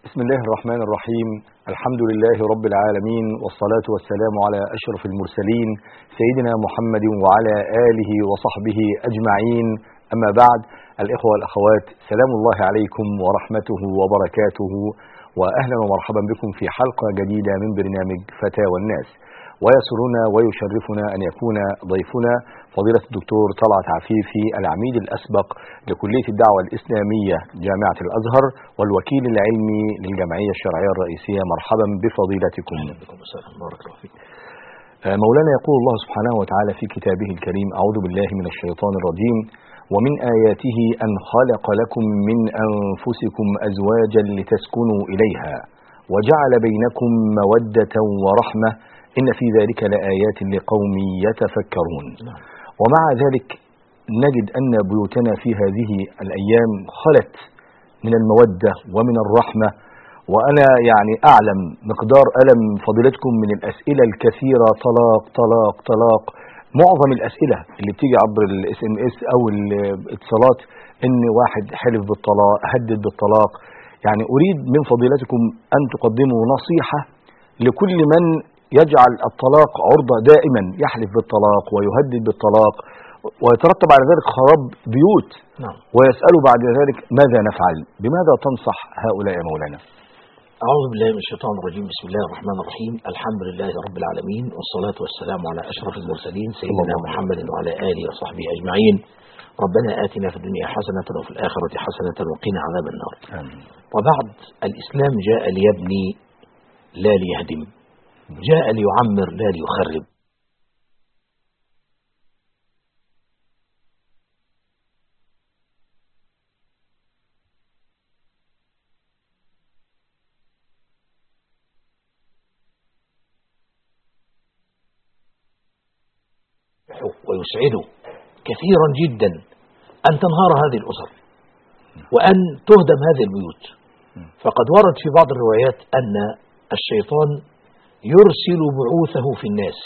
بسم الله الرحمن الرحيم الحمد لله رب العالمين والصلاة والسلام على أشرف المرسلين سيدنا محمد وعلى آله وصحبه أجمعين أما بعد الإخوة والأخوات سلام الله عليكم ورحمته وبركاته وأهلا ومرحبا بكم في حلقة جديدة من برنامج فتاوى الناس ويسرنا ويشرفنا أن يكون ضيفنا فضيلة الدكتور طلعت عفيفي العميد الأسبق لكلية الدعوة الإسلامية جامعة الأزهر والوكيل العلمي للجمعية الشرعية الرئيسية مرحبا بفضيلتكم مولانا يقول الله سبحانه وتعالى في كتابه الكريم أعوذ بالله من الشيطان الرجيم ومن آياته أن خلق لكم من أنفسكم أزواجا لتسكنوا إليها وجعل بينكم مودة ورحمة إن في ذلك لآيات لقوم يتفكرون ومع ذلك نجد أن بيوتنا في هذه الأيام خلت من المودة ومن الرحمة وأنا يعني أعلم مقدار ألم فضيلتكم من الأسئلة الكثيرة طلاق طلاق طلاق معظم الأسئلة اللي بتيجي عبر الاس ام اس أو الاتصالات إن واحد حلف بالطلاق هدد بالطلاق يعني أريد من فضيلتكم أن تقدموا نصيحة لكل من يجعل الطلاق عرضة دائما يحلف بالطلاق ويهدد بالطلاق ويترتب على ذلك خراب بيوت نعم. ويسألوا بعد ذلك ماذا نفعل بماذا تنصح هؤلاء يا مولانا أعوذ بالله من الشيطان الرجيم بسم الله الرحمن الرحيم الحمد لله رب العالمين والصلاة والسلام على أشرف المرسلين سيدنا محمد وعلى آله وصحبه أجمعين ربنا آتنا في الدنيا حسنة وفي الآخرة حسنة وقنا عذاب النار آمين. وبعد الإسلام جاء ليبني لا ليهدم جاء ليعمر لا ليخرب ويسعده كثيرا جدا أن تنهار هذه الأسر وأن تهدم هذه البيوت فقد ورد في بعض الروايات أن الشيطان يرسل بعوثه في الناس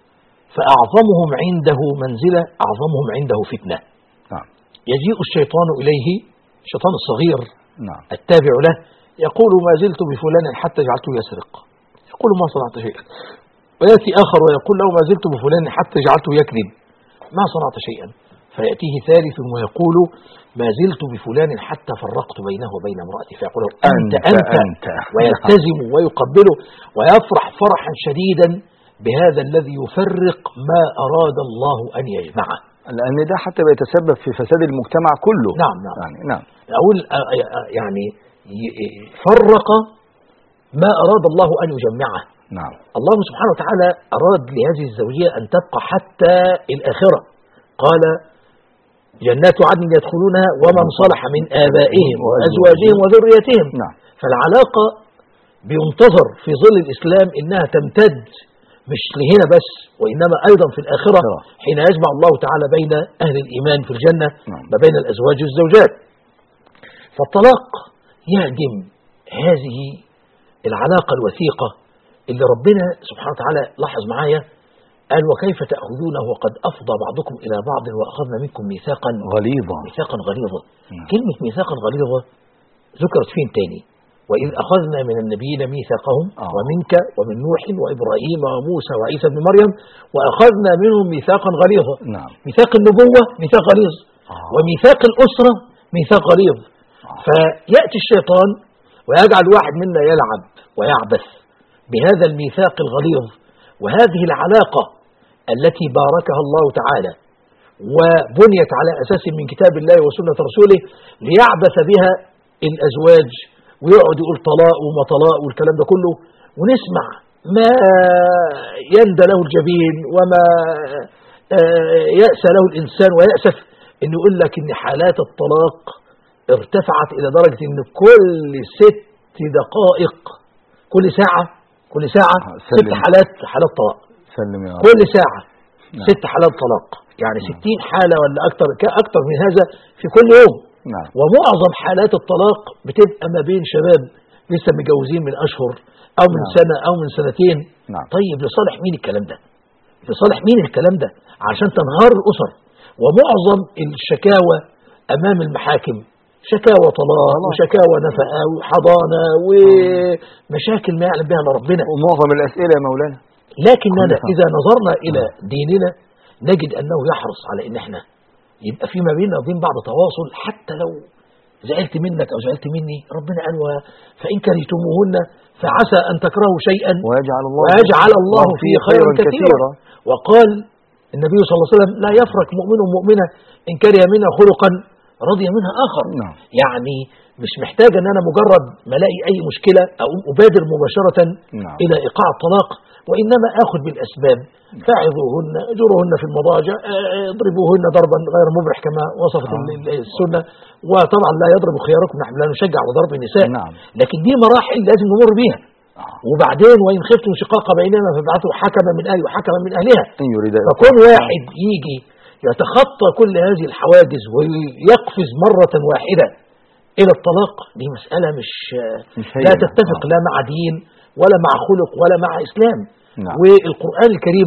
فأعظمهم عنده منزلة أعظمهم عنده فتنة نعم يجيء الشيطان إليه الشيطان الصغير نعم التابع له يقول ما زلت بفلان حتى جعلته يسرق يقول ما صنعت شيئا ويأتي آخر ويقول له ما زلت بفلان حتى جعلته يكذب ما صنعت شيئا فيأتيه ثالث ويقول ما زلت بفلان حتى فرقت بينه وبين امرأتي فيقول له أنت أنت أنت, أنت. ويلتزم ويقبله ويفرح فرحا شديدا بهذا الذي يفرق ما أراد الله أن يجمعه لأن ده حتى بيتسبب في فساد المجتمع كله نعم نعم يعني نعم أقول آه، آه، يعني ي- ي- فرق ما أراد الله أن يجمعه نعم الله سبحانه وتعالى أراد لهذه الزوجية أن تبقى حتى الآخرة قال جنات عدن يدخلونها ومن صلح من آبائهم وأزواجهم وذريتهم نعم فالعلاقة بينتظر في ظل الإسلام إنها تمتد مش لهنا بس وإنما أيضا في الآخرة آخرة. حين يجمع الله تعالى بين أهل الإيمان في الجنة نعم. ما بين الأزواج والزوجات فالطلاق يهدم هذه العلاقة الوثيقة اللي ربنا سبحانه وتعالى لاحظ معايا قال وكيف تأخذونه وقد أفضى بعضكم إلى بعض وأخذنا منكم ميثاقا غليظة ميثاقا غليظا نعم. كلمة ميثاقا غليظة ذكرت فين تاني وإذ أخذنا من النبيين ميثاقهم آه. ومنك ومن نوح وإبراهيم وموسى وعيسى بن مريم وأخذنا منهم ميثاقا غليظا نعم ميثاق النبوة ميثاق غليظ آه. وميثاق الأسرة ميثاق غليظ آه. فيأتي الشيطان ويجعل واحد منا يلعب ويعبث بهذا الميثاق الغليظ وهذه العلاقة التي باركها الله تعالى وبنيت على أساس من كتاب الله وسنة رسوله ليعبث بها الأزواج ويقعد يقول طلاق وما طلاق والكلام ده كله ونسمع ما يندى له الجبين وما آه، يأسى له الإنسان ويأسف إنه يقول لك إن حالات الطلاق ارتفعت إلى درجة إن كل ست دقائق كل ساعة كل ساعة آه، ست سلم. حالات حالات طلاق سلم يا رب كل ساعة نعم. ست حالات طلاق يعني ستين حالة ولا أكتر أكتر من هذا في كل يوم نعم ومعظم حالات الطلاق بتبقى ما بين شباب لسه متجوزين من أشهر أو من نعم. سنة أو من سنتين نعم. طيب لصالح مين الكلام ده لصالح مين الكلام ده عشان تنهار الأسر ومعظم الشكاوى أمام المحاكم شكاوى طلاق طلاق. وشكاوى نفقة وحضانة ومشاكل ما يعلم بها الا ربنا ومعظم الاسئله يا مولانا لكننا كلها. إذا نظرنا إلى ديننا نجد أنه يحرص على إن إحنا يبقى فيما بيننا وبين بعض تواصل حتى لو زعلت منك أو زعلت مني ربنا قال و- فإن كرهتموهن فعسى أن تكرهوا شيئا ويجعل الله ويجعل الله فيه خيرا كثيرا وقال النبي صلى الله عليه وسلم لا يفرق مؤمن مؤمنة إن كره منها خلقا رضي منها آخر نعم. يعني مش محتاج أن أنا مجرد ما الاقي أي مشكلة أو أبادر مباشرة نعم. إلى إيقاع الطلاق وإنما آخذ بالأسباب فاعظوهن اجروهن في المضاجع آه، اضربوهن ضربا غير مبرح كما وصفت آه. ال- ال- السنة وطبعا لا يضرب خياركم نحن لا نشجع على ضرب النساء نعم. لكن دي مراحل لازم نمر بيها آه. وبعدين وإن خفتم شقاق بيننا فابعثوا حكما من أهله وحكما من أهلها ان يريد فكون واحد يجي يتخطى كل هذه الحواجز ويقفز مرة واحدة إلى الطلاق دي مسألة مش, مش لا هينة. تتفق آه. لا مع دين ولا مع خلق ولا مع إسلام نعم. والقرآن الكريم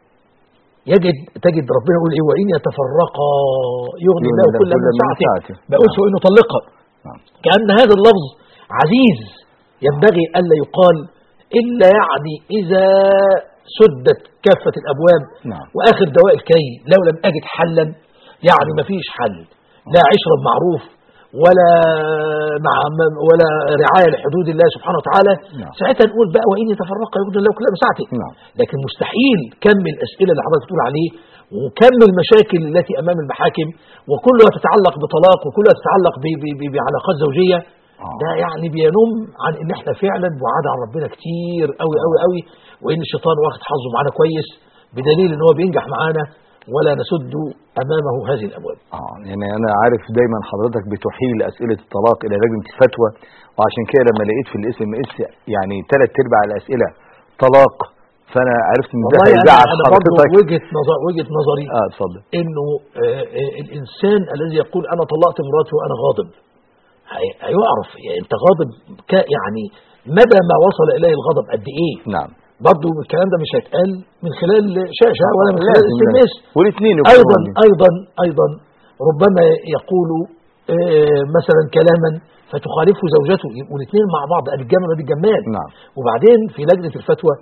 يجد تجد ربنا يقول إيه وإن يتفرقا يغني الله كل من سعته ما يقولش نعم. إنه طلقها نعم. كأن هذا اللفظ عزيز ينبغي ألا يقال إلا يعني إذا سدت كافة الأبواب نعم. وآخر دواء الكي لو لم أجد حلا يعني ما فيش حل لا عشرة بمعروف ولا مع ولا رعاية لحدود الله سبحانه وتعالى نعم. ساعتها نقول بقى وإن يتفرق يغني الله كل مساعته نعم. لكن مستحيل كم الأسئلة اللي حضرتك بتقول عليه وكم المشاكل التي أمام المحاكم وكلها تتعلق بطلاق وكلها تتعلق ب- ب- ب- بعلاقات زوجية آه. ده يعني بينم عن ان احنا فعلا بعاد عن ربنا كتير قوي قوي قوي وان الشيطان واخد حظه معانا كويس بدليل ان هو بينجح معانا ولا نسد امامه هذه الابواب اه يعني انا عارف دايما حضرتك بتحيل اسئله الطلاق الى لجنه الفتوى وعشان كده لما لقيت في الاسم اس يعني ثلاث ارباع الاسئله طلاق فانا عرفت ان ده والله انا, هيزعل أنا برضه حضرتك وجهه نظر وجهه نظري اه اتفضل انه آه، آه، الانسان الذي يقول انا طلقت مراتي وانا غاضب هي- هيعرف يعني انت غاضب ك- يعني مدى ما وصل اليه الغضب قد ايه نعم برضه الكلام ده مش هيتقال من خلال شاشه ولا من خلال لازم- اس ام اس لازم. والاثنين ايضا ايضا ايضا ربما يقول آه، مثلا كلاما فتخالفه زوجته يبقوا الاثنين مع بعض ادي الجمل وادي الجمال نعم. وبعدين في لجنه الفتوى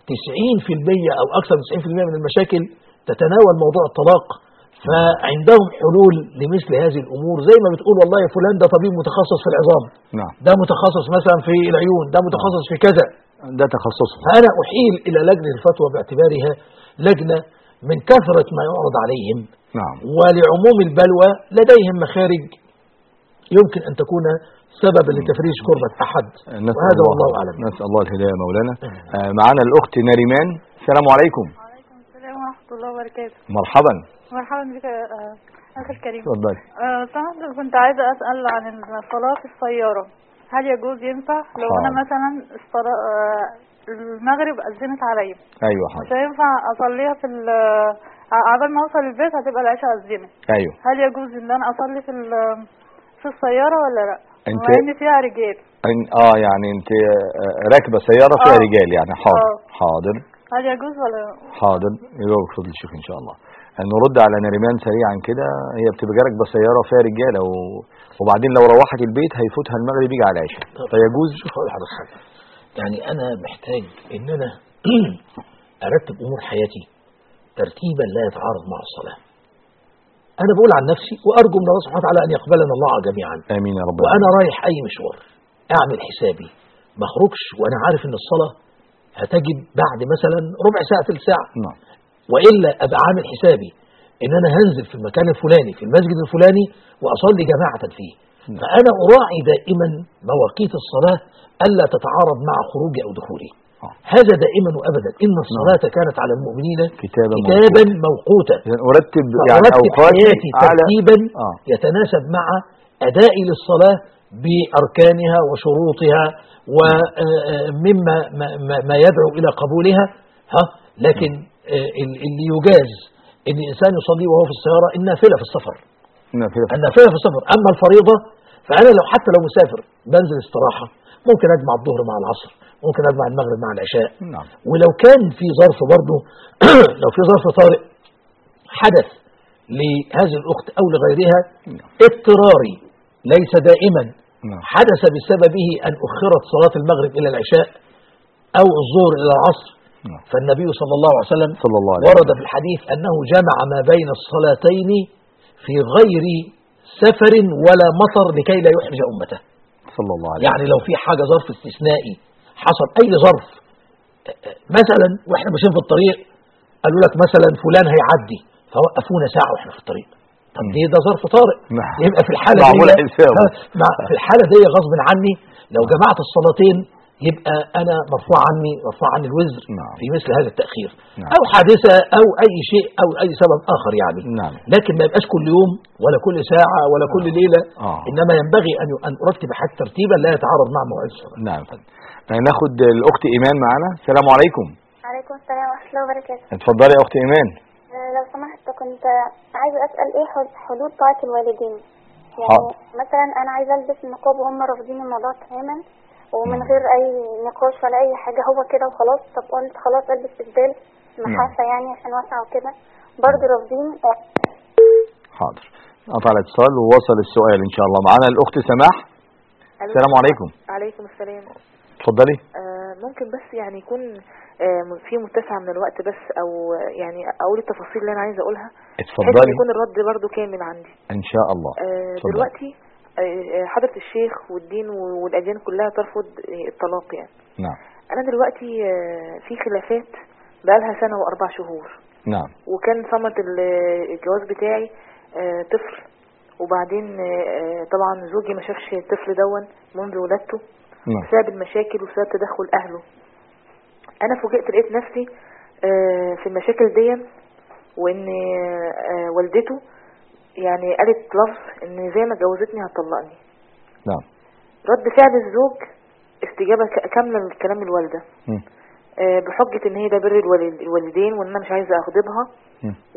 90% او اكثر من 90% من المشاكل تتناول موضوع الطلاق فعندهم حلول لمثل هذه الامور زي ما بتقول والله يا فلان ده طبيب متخصص في العظام نعم ده متخصص مثلا في العيون ده متخصص في كذا ده تخصصه فأنا أحيل إلى لجنة الفتوى باعتبارها لجنة من كثرة ما يعرض عليهم نعم ولعموم البلوى لديهم مخارج يمكن أن تكون سببا لتفريج كربة أحد نسأل وهذا الله والله أعلم نسأل الله الهداية مولانا آه معنا الأخت ناريمان السلام عليكم وعليكم السلام ورحمة الله وبركاته مرحبا مرحبا بك يا آه، أخي الكريم اتفضلي آه، سمعت كنت عايزة أسأل عن الصلاة في السيارة هل يجوز ينفع لو أنا حاضر. مثلا الصلاة آه، المغرب أذنت عليا أيوه مش حاضر هينفع أصليها في ال ع- عبال ما أوصل البيت هتبقى العشاء أذنت أيوه هل يجوز إن أنا أصلي في ال- في السيارة ولا لأ؟ أنت- بما إن فيها رجال إن- اه يعني انت آه، راكبه سياره فيها آه. رجال يعني حاضر آه. حاضر هل يجوز ولا حاضر يجاوب فضل الشيخ ان شاء الله نرد على نريمان سريعا كده هي بتبقى راكبه سياره فيها رجاله و... وبعدين لو روحت البيت هيفوتها المغرب يجي على العشاء فيجوز شوف هقول لحضرتك حاجة يعني أنا محتاج إن أنا أرتب أمور حياتي ترتيبا لا يتعارض مع الصلاة أنا بقول عن نفسي وأرجو من الله سبحانه وتعالى أن يقبلنا الله جميعا امين يا رب وانا رايح اي مشوار اعمل حسابي ما اخرجش وانا عارف ان الصلاه هتجب بعد مثلا ربع ساعه ثلث ساعه نعم والا ابقى عامل حسابي ان انا هنزل في المكان الفلاني في المسجد الفلاني واصلي جماعه فيه نعم. فانا اراعي دائما مواقيت الصلاه الا تتعارض مع خروجي او دخولي آه. هذا دائما وابدا ان الصلاه كانت على المؤمنين كتابا كتابا موقوتا إذن ارتب يعني فأرتب اوقاتي حياتي على ترتيبا آه. يتناسب مع أدائي للصلاة بأركانها وشروطها ومما ما, ما, ما يدعو إلى قبولها ها لكن آه، ال- اللي يجاز ان الانسان يصلي وهو في السياره النافله في السفر نافلة. النافله في السفر اما الفريضه فانا لو حتى لو مسافر بنزل استراحه ممكن اجمع الظهر مع العصر ممكن اجمع المغرب مع العشاء نعم ولو كان في ظرف برضه لو في ظرف طارئ حدث لهذه الأخت أو لغيرها اضطراري ليس دائما نعم حدث بسببه أن أخرت صلاة المغرب إلى العشاء أو الظهر إلى العصر نعم. فالنبي صلى الله عليه وسلم صلى الله عليه ورد وسلم. في الحديث أنه جمع ما بين الصلاتين في غير سفر ولا مطر لكي لا يحرج أمته صلى الله عليه يعني لو في حاجة ظرف استثنائي حصل أي ظرف مثلا وإحنا ماشيين في الطريق قالوا لك مثلا فلان هيعدي فوقفونا ساعة وإحنا في الطريق طب مم. ليه ده ظرف طارئ نعم. يبقى في الحالة معمول دي حسابه. ها، مع- في الحالة دي غصب عني لو جمعت الصلاتين يبقى أنا مرفوع عني مرفوع عني الوزر نعم. في مثل هذا التأخير نعم. أو حادثة أو أي شيء أو أي سبب آخر يعني نعم لكن ما يبقاش كل يوم ولا كل ساعة ولا كل ليلة آه. إنما ينبغي أن أن أرتب حاجة ترتيبا لا يتعارض مع موعد الصلاة نعم يا فندم. آه، ناخد الأخت إيمان معانا السلام عليكم عليكم السلام ورحمة الله وبركاته اتفضلي يا أخت إيمان آه، لو سمحت كنت عايزة أسأل إيه حد- حدود طاعة الوالدين يعني حاضر. مثلا أنا عايزة ألبس النقاب وهم رافضين الموضوع تماما ومن مم. غير أي نقاش ولا أي حاجة هو كده وخلاص طب قلت خلاص ألبس إسدال محافة يعني عشان واسعة وكده برضه رافضين آه، حاضر قطع الاتصال ووصل السؤال إن شاء الله معانا الأخت سماح السلام عليكم عليكم السلام اتفضلي آه ممكن بس يعني يكون آه في متسع من الوقت بس او آه، يعني اقول التفاصيل اللي انا عايزه اقولها بحيث ان اتفضلي يكون الرد برضو كامل عندي إن شاء الله آه اتفضلي. دلوقتي آه، آه، حضرة الشيخ والدين و- والأديان كلها ترفض آه، الطلاق يعني نعم أنا دلوقتي آه، في خلافات بقالها سنة وأربع شهور نعم وكان ثمرة ال- الجواز بتاعي آه، طفل وبعدين آه، آه، طبعا زوجي ما شافش الطفل دون منذ ولادته نعم بسبب المشاكل وبسبب تدخل اهله انا فوجئت لقيت نفسي آه، في المشاكل دي وان آه، والدته يعني قالت لفظ ان زي ما جوزتني هتطلقني نعم رد فعل الزوج استجابة ك- كاملة لكلام الوالدة مم. آه، بحجة ان هي ده بر الوالد- الوالدين وان انا مش عايزة اغضبها مم. و...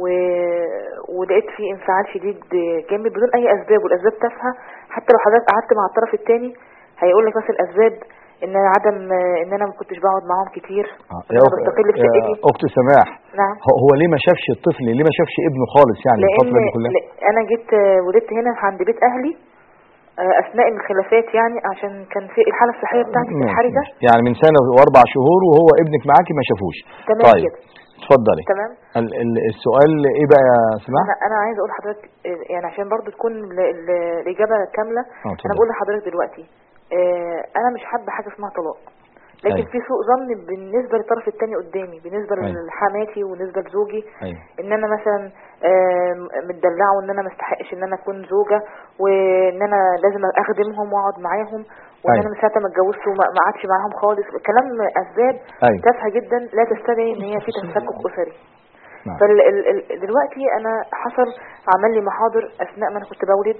ولقيت في انفعال شديد جامد بدون اي اسباب والاسباب تافهه حتى لو حضرتك قعدت مع الطرف الثاني هيقول لك مثلا الاسباب ان عدم ان انا ما كنتش بقعد معاهم كتير آه، وإن يا انا أخت بستقل في يا شقتي أخت سماح نعم هو هو ليه ما شافش الطفل ليه ما شافش ابنه خالص يعني لان الفترة دي كلها ل- انا جيت آه، ولدت هنا عند بيت اهلي آه، اثناء الخلافات يعني عشان كان في الحاله الصحيه بتاعتي كانت ماشي، حرجه ماشي. يعني من سنة وأربع شهور وهو ابنك معاكي ما شافوش تمام طيب كده اتفضلي تمام ال- ال- السؤال ايه بقى يا سماح؟ انا انا عايزه اقول لحضرتك آه، يعني عشان برضو تكون ال- ال- الاجابه كامله اه انا اتفضل بقول لحضرتك دلوقتي آه، انا مش حابه حاجه اسمها طلاق لكن أيوة. في سوء ظن بالنسبه للطرف الثاني قدامي بالنسبه أيوة. لحماتي وبالنسبه لزوجي ايوه ان انا مثلا آه، متدلعه وان انا ما استحقش ان انا اكون زوجه وان انا لازم اخدمهم واقعد معاهم وان أيوة. انا من ساعه ما اتجوزت وما ما قعدش معاهم خالص كلام اسباب ايوه تافهه جدا لا تستدعي ان هي في تفكك اسري نعم. فدلوقتي انا حصل عمل لي محاضر اثناء ما انا كنت بولد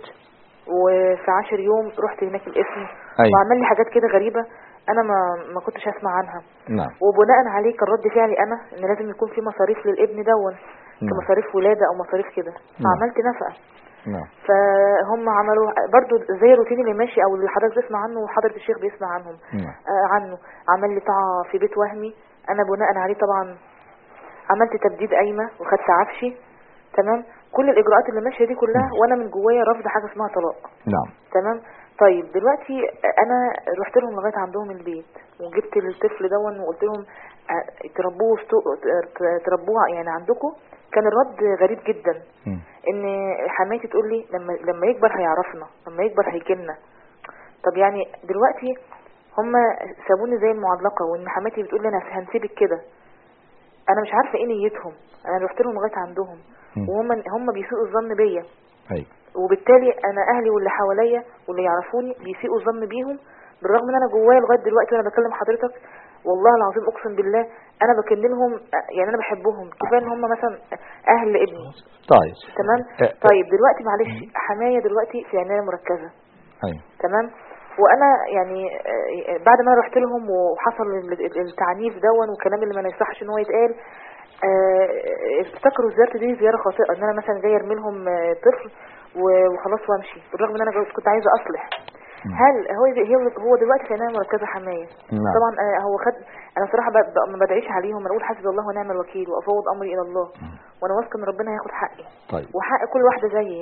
وفي عشر يوم رحت هناك القسم ايوه وعمل لي حاجات كده غريبه انا ما ما كنتش اسمع عنها نعم وبناء عليه كان رد فعلي انا ان لازم يكون في مصاريف للابن دون نعم. كمصاريف ولاده او مصاريف كده فعملت نفقه نعم فهم عملوا برضو زي الروتين اللي ماشي او اللي حضرتك بتسمع عنه وحضرة الشيخ بيسمع عنهم نعم آه عنه عمل لي طاعة في بيت وهمي انا بناء عليه طبعا عملت تبديد قايمة وخدت عفشي تمام كل الاجراءات اللي ماشية دي كلها وانا من جوايا رافضة حاجة اسمها طلاق نعم تمام طيب دلوقتي انا رحت لهم لغايه عندهم البيت وجبت الطفل دون وقلت لهم آه، تربوه وستو- ت- تربوه يعني عندكم كان الرد غريب جدا مم. ان حماتي تقول لي لما لما يكبر هيعرفنا لما يكبر هيجيلنا طب يعني دلوقتي هم سابوني زي المعلقه وان حماتي بتقول لي انا هنسيبك كده انا مش عارفه ايه نيتهم انا رحت لهم لغايه عندهم مم. وهم هم بيسيئوا الظن بيا ايوه وبالتالي انا اهلي واللي حواليا واللي يعرفوني بيسيئوا الظن بيهم بالرغم ان انا جوايا لغايه دلوقتي وانا بكلم حضرتك والله العظيم اقسم بالله انا بكن لهم يعني انا بحبهم كفايه ان هم مثلا اهل ابني طيب تمام أه، طيب دلوقتي معلش حمايه دلوقتي في عنايه مركزه ايوه تمام وانا يعني آه، بعد ما انا رحت لهم وحصل ال- ال- التعنيف دون والكلام اللي ما يصحش ان هو يتقال آه، افتكروا زيارتي دي زياره خاطئه ان انا مثلا جايه ارمي لهم آه، طفل و- وخلاص وامشي بالرغم ان انا جوز- كنت عايزه اصلح هل هو هو- هو دلوقتي في عنايه مركزه حمايه نعم. طبعا آه، هو خد انا صراحه ب- ب- ما بدعيش عليهم انا اقول حسبي الله ونعم الوكيل وافوض امري الى الله وانا واثقه ان ربنا هياخد حقي طيب وحق كل واحده زيي يعني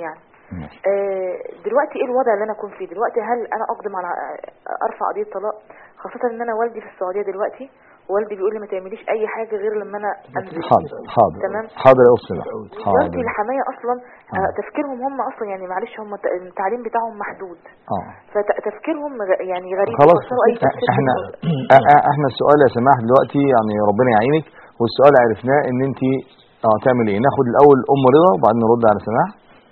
ماشي. آه، دلوقتي ايه الوضع اللي انا اكون فيه دلوقتي هل انا اقدم على ارفع قضيه طلاق خاصه ان انا والدي في السعوديه دلوقتي والدي بيقول لي ما تعمليش اي حاجه غير لما انا انزل حاضر حاضر تمام. حاضر يا أخت سماح دلوقتي حاضر الحمايه اصلا آه، آه. تفكيرهم هم اصلا يعني معلش هم ت- التعليم بتاعهم محدود اه فتفكيرهم غ- يعني غريب خلاص بيفسروا اي تفسير احنا بالغلط. اه- اه- احنا السؤال يا سماح دلوقتي يعني ربنا يعينك والسؤال عرفناه ان انت اه تعمل ايه ناخد الاول ام رضا وبعدين نرد على سماح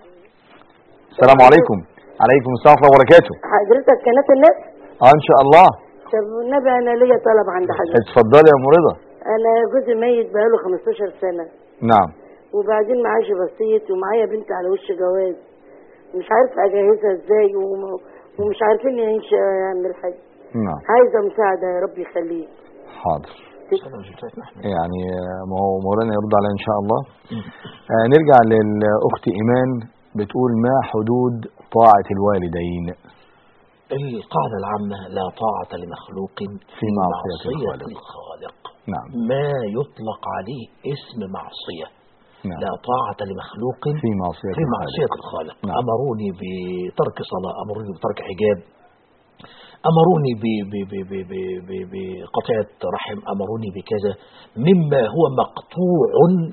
السلام عليكم عليكم السلام ورحمه الله وبركاته حضرتك قناة الناس اه ان شاء الله طب والنبي انا ليا طلب عند حضرتك اتفضلي يا ام رضا انا جوزي ميت بقاله 15 سنة نعم وبعدين معاش بسيط ومعايا بنت على وش جواز مش عارفه اجهزها ازاي وم- ومش عارفين نعيش اعمل حاجه نعم عايزه مساعده يا رب يخليك حاضر السلام عليكم أحمد. يعني آه، ما هو مولانا يرد عليها ان شاء الله آه نرجع للاخت ايمان بتقول ما حدود طاعه الوالدين القاعدة العامة لا طاعة لمخلوق في معصية معصية الخالق. الخالق نعم ما يطلق عليه اسم معصية نعم لا طاعة لمخلوق في معصيه في الخالق. معصية الخالق نعم. أمروني بترك صلاة أمروني بترك حجاب أمروني ب- ب- ب- ب- ب- ب- بقطعة رحم أمروني بكذا مما هو مقطوع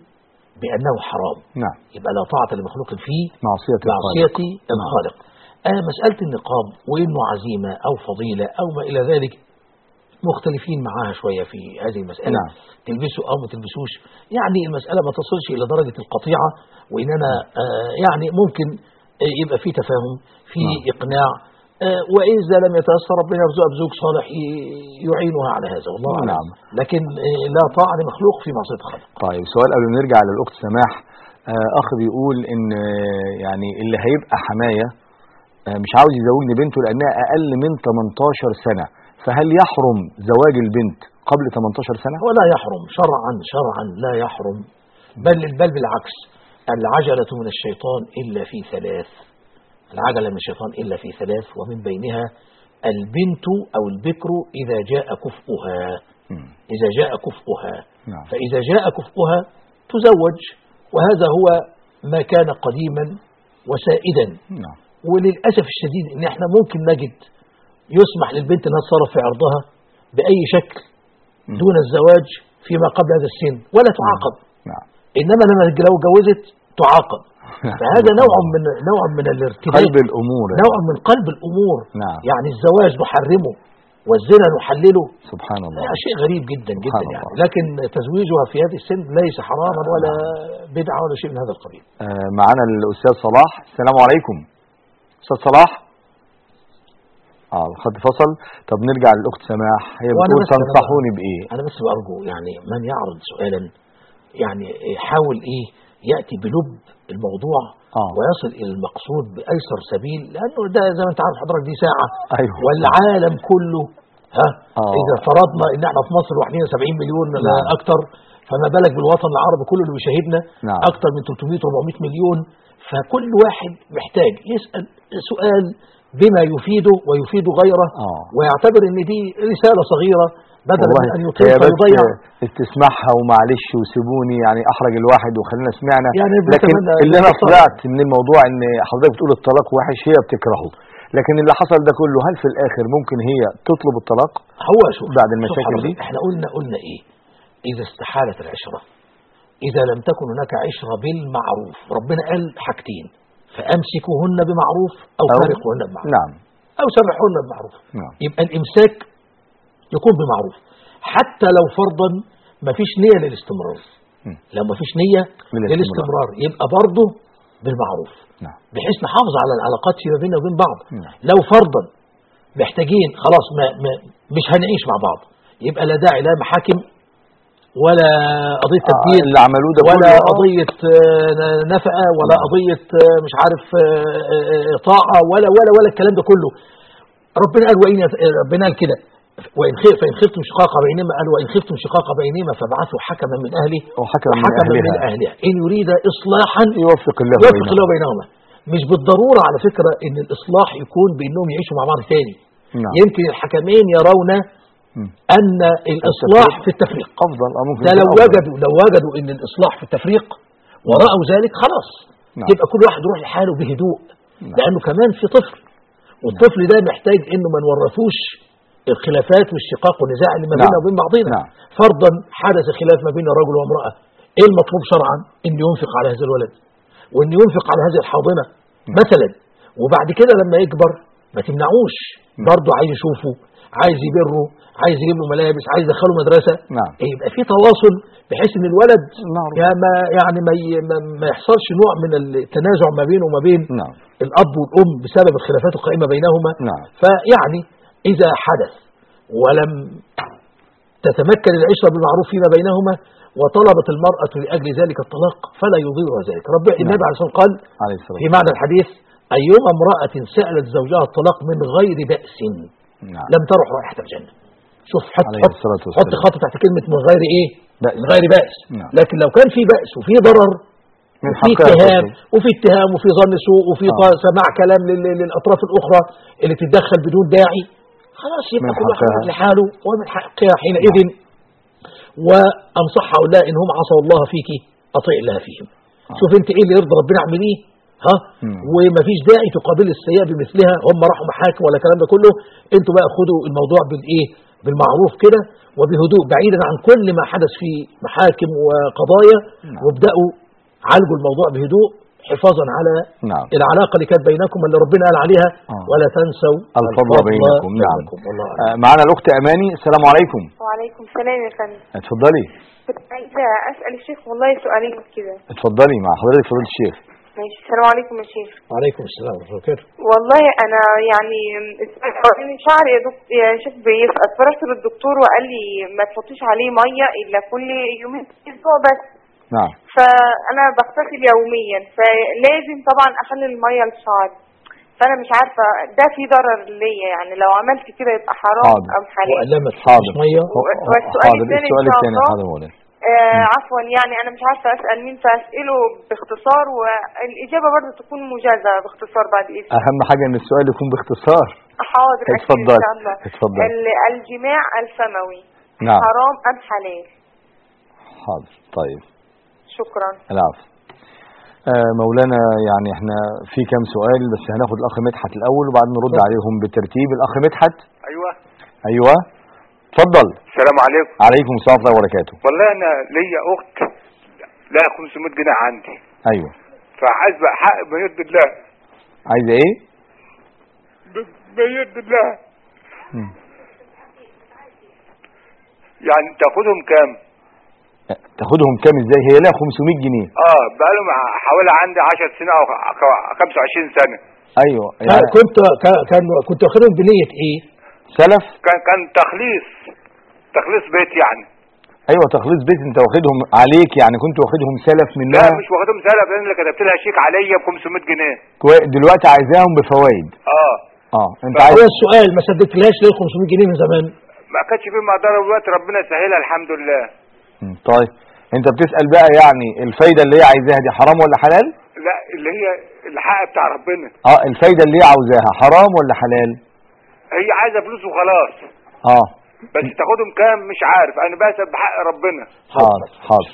بأنه حرام نعم يبقى لا طاعة لمخلوق فيه معصيه الخالق معصية الخالق آه مسألة النقاب وإنه عزيمة أو فضيلة أو ما إلى ذلك مختلفين معاها شوية في هذه المسألة نعم. تلبسوا أو ما تلبسوش يعني المسألة ما تصلش إلى درجة القطيعة وإن أنا آه يعني ممكن آه يبقى في تفاهم في نعم. إقناع آه وإذا لم يتيسر ربنا يرزقها بزوج صالح ي- يعينها على هذا والله أعلم نعم. لكن آه لا طاعة لمخلوق في معصية الخالق طيب سؤال قبل ما نرجع للاخت سماح آه اخ بيقول ان آه، يعني اللي هيبقى حمايه آه مش عاوز يزوجني بنته لانها اقل من 18 سنه فهل يحرم زواج البنت قبل 18 سنه؟ هو لا يحرم شرعا شرعا لا يحرم بل بل بالعكس العجلة من الشيطان إلا في ثلاث العجلة من الشيطان إلا في ثلاث ومن بينها البنت أو البكر إذا جاء كفؤها مم. إذا جاء كفؤها نعم فإذا جاء كفؤها تزوج وهذا هو ما كان قديما وسائدا نعم وللأسف الشديد إن إحنا ممكن نجد يسمح للبنت أنها تتصرف في عرضها بأي شكل مم. دون الزواج فيما قبل هذا السن ولا تعاقب نعم إنما لما لو جوزت تعاقب فهذا نوع من نوع من الارتباك قلب الامور نوع من قلب الأمور نعم يعني الزواج نحرمه والزنا نحلله سبحان الله لا شيء غريب جدا جدا سبحان يعني الله. لكن تزويجها في هذه السن ليس حراما ولا بدعة ولا شيء من هذا القبيل آه معانا الاستاذ صلاح السلام عليكم استاذ صلاح اه الخط فصل طب نرجع للاخت سماح هي وأنا بتقول بس- أنا تنصحوني بايه أنا بس بأرجو يعني من يعرض سؤالا يعني حاول إيه يأتي بلب الموضوع اه ويصل إلى المقصود بأيسر سبيل لأنه ده زي ما أنت عارف حضرتك دي ساعة ايوه والعالم كله ها آه. إذا فرضنا إن احنا في مصر لوحدنا 70 مليون ولا نعم. أكتر فما بالك بالوطن العربي كله اللي بيشاهدنا نعم. أكتر من 300 400 مليون فكل واحد محتاج يسأل سؤال بما يفيده ويفيد غيره اه ويعتبر ان دي رسالة صغيرة بدل والله من ان هي يطيل بس فيضيع تسمعها ومعلش وسيبوني يعني احرج الواحد وخلينا سمعنا يعني لكن بنتمنى اللي انا الاتصال. طلعت من الموضوع ان حضرتك بتقول الطلاق وحش هي بتكرهه لكن اللي حصل ده كله هل في الاخر ممكن هي تطلب الطلاق هو شوف بعد شوف المشاكل حضرتك، دي؟ احنا قلنا قلنا ايه اذا استحالت العشرة اذا لم تكن هناك عشرة بالمعروف ربنا قال حاجتين فامسكوهن بمعروف او أو- فارقوهن بمعروف نعم او سرحوهن بمعروف نعم يبقى الامساك يكون بمعروف حتى لو فرضا ما فيش نية للاستمرار مم. لو ما فيش نية للاستمرار. للاستمرار يبقى برضه بالمعروف نعم بحيث نحافظ على العلاقات فيما بيننا وبين بعض نعم. لو فرضا محتاجين خلاص ما ما مش هنعيش مع بعض يبقى لا داعي لا محاكم ولا قضية آه تدبير اللي عملوه ده ولا كله آه. قضية آه، نفقة ولا قضية آه، مش عارف آه، آه، طاعة ولا ولا ولا الكلام ده كله ربنا قال وإن يت- ربنا قال كده وإن خير فإن خفتم شقاق بينهما قال وإن خفتم شقاق بينهما فابعثوا حكما من أهله وحكما من وحكما من أهلها. أهلها إن يريد إصلاحا يوفق الله يوفق بينهم. الله بينهما مش بالضرورة على فكرة ان الإصلاح يكون بأنهم يعيشوا مع بعض تاني نعم يمكن الحكمين يرون مم. أن الإصلاح في التفريق افضل اه ممكن ده يكون لو أفضل. وجدوا لو وجدوا ان الإصلاح في التفريق ورأوا ذلك خلاص نعم. يبقى كل واحد يروح لحاله بهدوء نعم. لانه كمان في طفل والطفل ده محتاج انه ما نورثوش الخلافات والشقاق والنزاع اللي ما نعم. بيننا وبين بعضنا نعم. فرضا حدث خلاف ما بين رجل وامراه ايه المطلوب شرعا ان ينفق على هذا الولد وان ينفق على هذه الحاضنه مثلا وبعد كده لما يكبر ما تمنعوش برضه عايز يشوفه عايز يبره عايز يجيب له ملابس عايز يدخله مدرسه نعم. يبقى في تواصل بحيث ان الولد نعم. يا ما يعني ما ي- ما, ما يحصلش نوع من التنازع ما بينه وما بين نعم الاب والام بسبب الخلافات القائمه بينهما نعم. فيعني اذا حدث ولم تتمكن العشره بالمعروف فيما بينهما وطلبت المراه لاجل ذلك الطلاق فلا يضير ذلك رب النبي عليه الصلاه والسلام قال عليه الصلاة في معنى الحديث ايما امراه سالت زوجها الطلاق من غير باس نعم لم ترح رائحه الجنه شوف حط عليه حط, الصلاة حط والسلام. خط تحت كلمه من غير ايه بأس. من غير باس نعم. لكن لو كان في باس وفي ضرر من وفي حقها اتهام التصرف. وفي اتهام وفي ظن سوء وفي آه. ط- سماع كلام لل- للاطراف الاخرى اللي تتدخل بدون داعي خلاص يبقى من كل واحد حقها. لحاله ومن حقها حينئذ وانصح هؤلاء ان هم عصوا الله فيك اطيع الله فيهم شوف انت ايه اللي يرضي ربنا اعمليه ها مم. ومفيش داعي تقابل السيئه بمثلها هم راحوا محاكم ولا الكلام ده كله انتوا بقى خدوا الموضوع بالايه بالمعروف كده وبهدوء بعيدا عن كل ما حدث في محاكم وقضايا نعم. وابداوا عالجوا الموضوع بهدوء حفاظا على نعم العلاقه اللي كانت بينكم اللي ربنا قال عليها آه. ولا تنسوا الفضل بينكم نعم والله أعلم. آه، معنا الأخت أماني السلام عليكم وعليكم السلام يا فندم اتفضلي كنت عايزة أسأل الشيخ والله سؤالين كده اتفضلي مع حضرتك فضيلة الشيخ ماشي السلام عليكم يا شيخ وعليكم السلام ورحمه الله وبركاته والله أنا يعني السؤال الأولاني شعري يا دكتور يا شيخ بيسقط فرحت للدكتور وقال لي ما تحطيش عليه مية إلا كل يومين في الأسبوع بس نعم فأنا بغتسل يوميا فلازم طبعا أخلي المية لشعري فأنا مش عارفة ده في ضرر ليا يعني لو عملت كده يبقى حرام حاضر. أم حلال وقلما حاضر. ميه و- والسؤال حاضر الثاني السؤال إن شاء الثاني الله حاضر مولانا آه عفوا يعني انا مش عارفه اسال مين فاساله باختصار والاجابه برضه تكون موجزه باختصار بعد اذنك أهم حاجة إن السؤال يكون باختصار حاضر أكيد اتفضل. ان شاء الله اتفضل. ال- الجماع الفموي نعم حرام ام حلال حاضر طيب شكرا العفو آه، مولانا يعني احنا في كام سؤال بس هناخد الاخ مدحت الاول وبعدين نرد عليهم بالترتيب الاخ مدحت ايوه ايوه اتفضل السلام عليكم عليكم السلام ورحمه الله وبركاته والله انا ليا اخت لها 500 جنيه عندي ايوه فعايز بقى حق بيد الله عايزه ايه ب- بيد الله مم. يعني تاخدهم كام تاخدهم كام ازاي هي لها 500 جنيه اه بقى لهم حوالي عندي 10 سنين او خ- 25 سنه ايوه كان- يعني كنت كان- كان كنت واخدهم بنيه ايه؟ سلف كان كان تخليص تخليص بيت يعني ايوه تخليص بيت انت واخدهم عليك يعني كنت واخدهم سلف لا منها مش واخدهم سلف لان اللي كتبت لها شيك عليا ب 500 جنيه كوي- دلوقتي عايزاهم بفوائد اه اه انت هو عايز هو السؤال ما سددتلهاش ليه 500 جنيه من زمان؟ ما كانش فيه مقدره دلوقتي ربنا يسهلها الحمد لله مم، طيب انت بتسال بقى يعني الفايده اللي هي عايزاها دي حرام ولا حلال لا اللي هي الحق بتاع ربنا اه الفايده اللي هي عاوزاها حرام ولا حلال هي عايزه فلوس وخلاص اه بس تاخدهم كام مش عارف انا بسأل بحق ربنا حاضر حاضر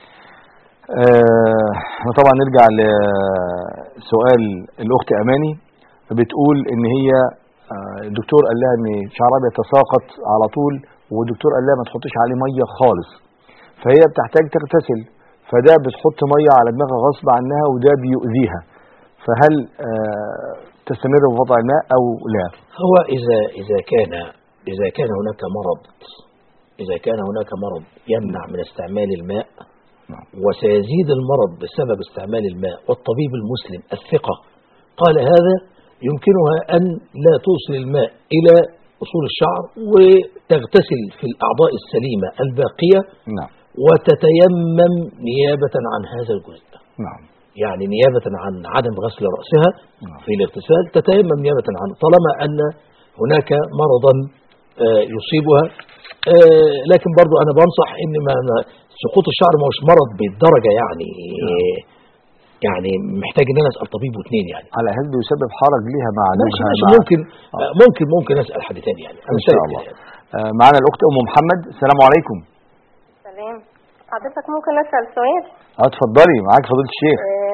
آه احنا طبعا نرجع لسؤال الاخت اماني بتقول ان هي آه، الدكتور قال لها ان شعرها بيتساقط على طول والدكتور قال لها ما تحطش عليه ميه خالص فهي بتحتاج تغتسل فده بتحط ميه على دماغها غصب عنها وده بيؤذيها فهل آه تستمر بوضع الماء او لا هو إذا إذا كان إذا كان هناك مرض إذا كان هناك مرض يمنع من استعمال الماء نعم. وسيزيد المرض بسبب استعمال الماء والطبيب المسلم الثقة قال هذا يمكنها أن لا توصل الماء إلى أصول الشعر وتغتسل في الأعضاء السليمة الباقية نعم وتتيمم نيابة عن هذا الجزء نعم يعني نيابة عن عدم غسل رأسها نعم. في الاغتسال تتيمم نيابة عنه طالما أن هناك مرضا آه، يصيبها آه، لكن برضو أنا بنصح إن ما ما- سقوط الشعر ما هوش مرض بالدرجة يعني يعني محتاج إن أنا أسأل طبيب واثنين يعني على هل بيسبب حرج ليها مع ماشي زوجها ماشي مع- ممكن آه، ممكن ممكن أسأل حد تاني يعني أنا ان شاء شايف الله كده يعني. آه معنا الاخت ام محمد السلام عليكم سلام حضرتك ممكن اسال سؤال اه اتفضلي معاك فضيله الشيخ آه،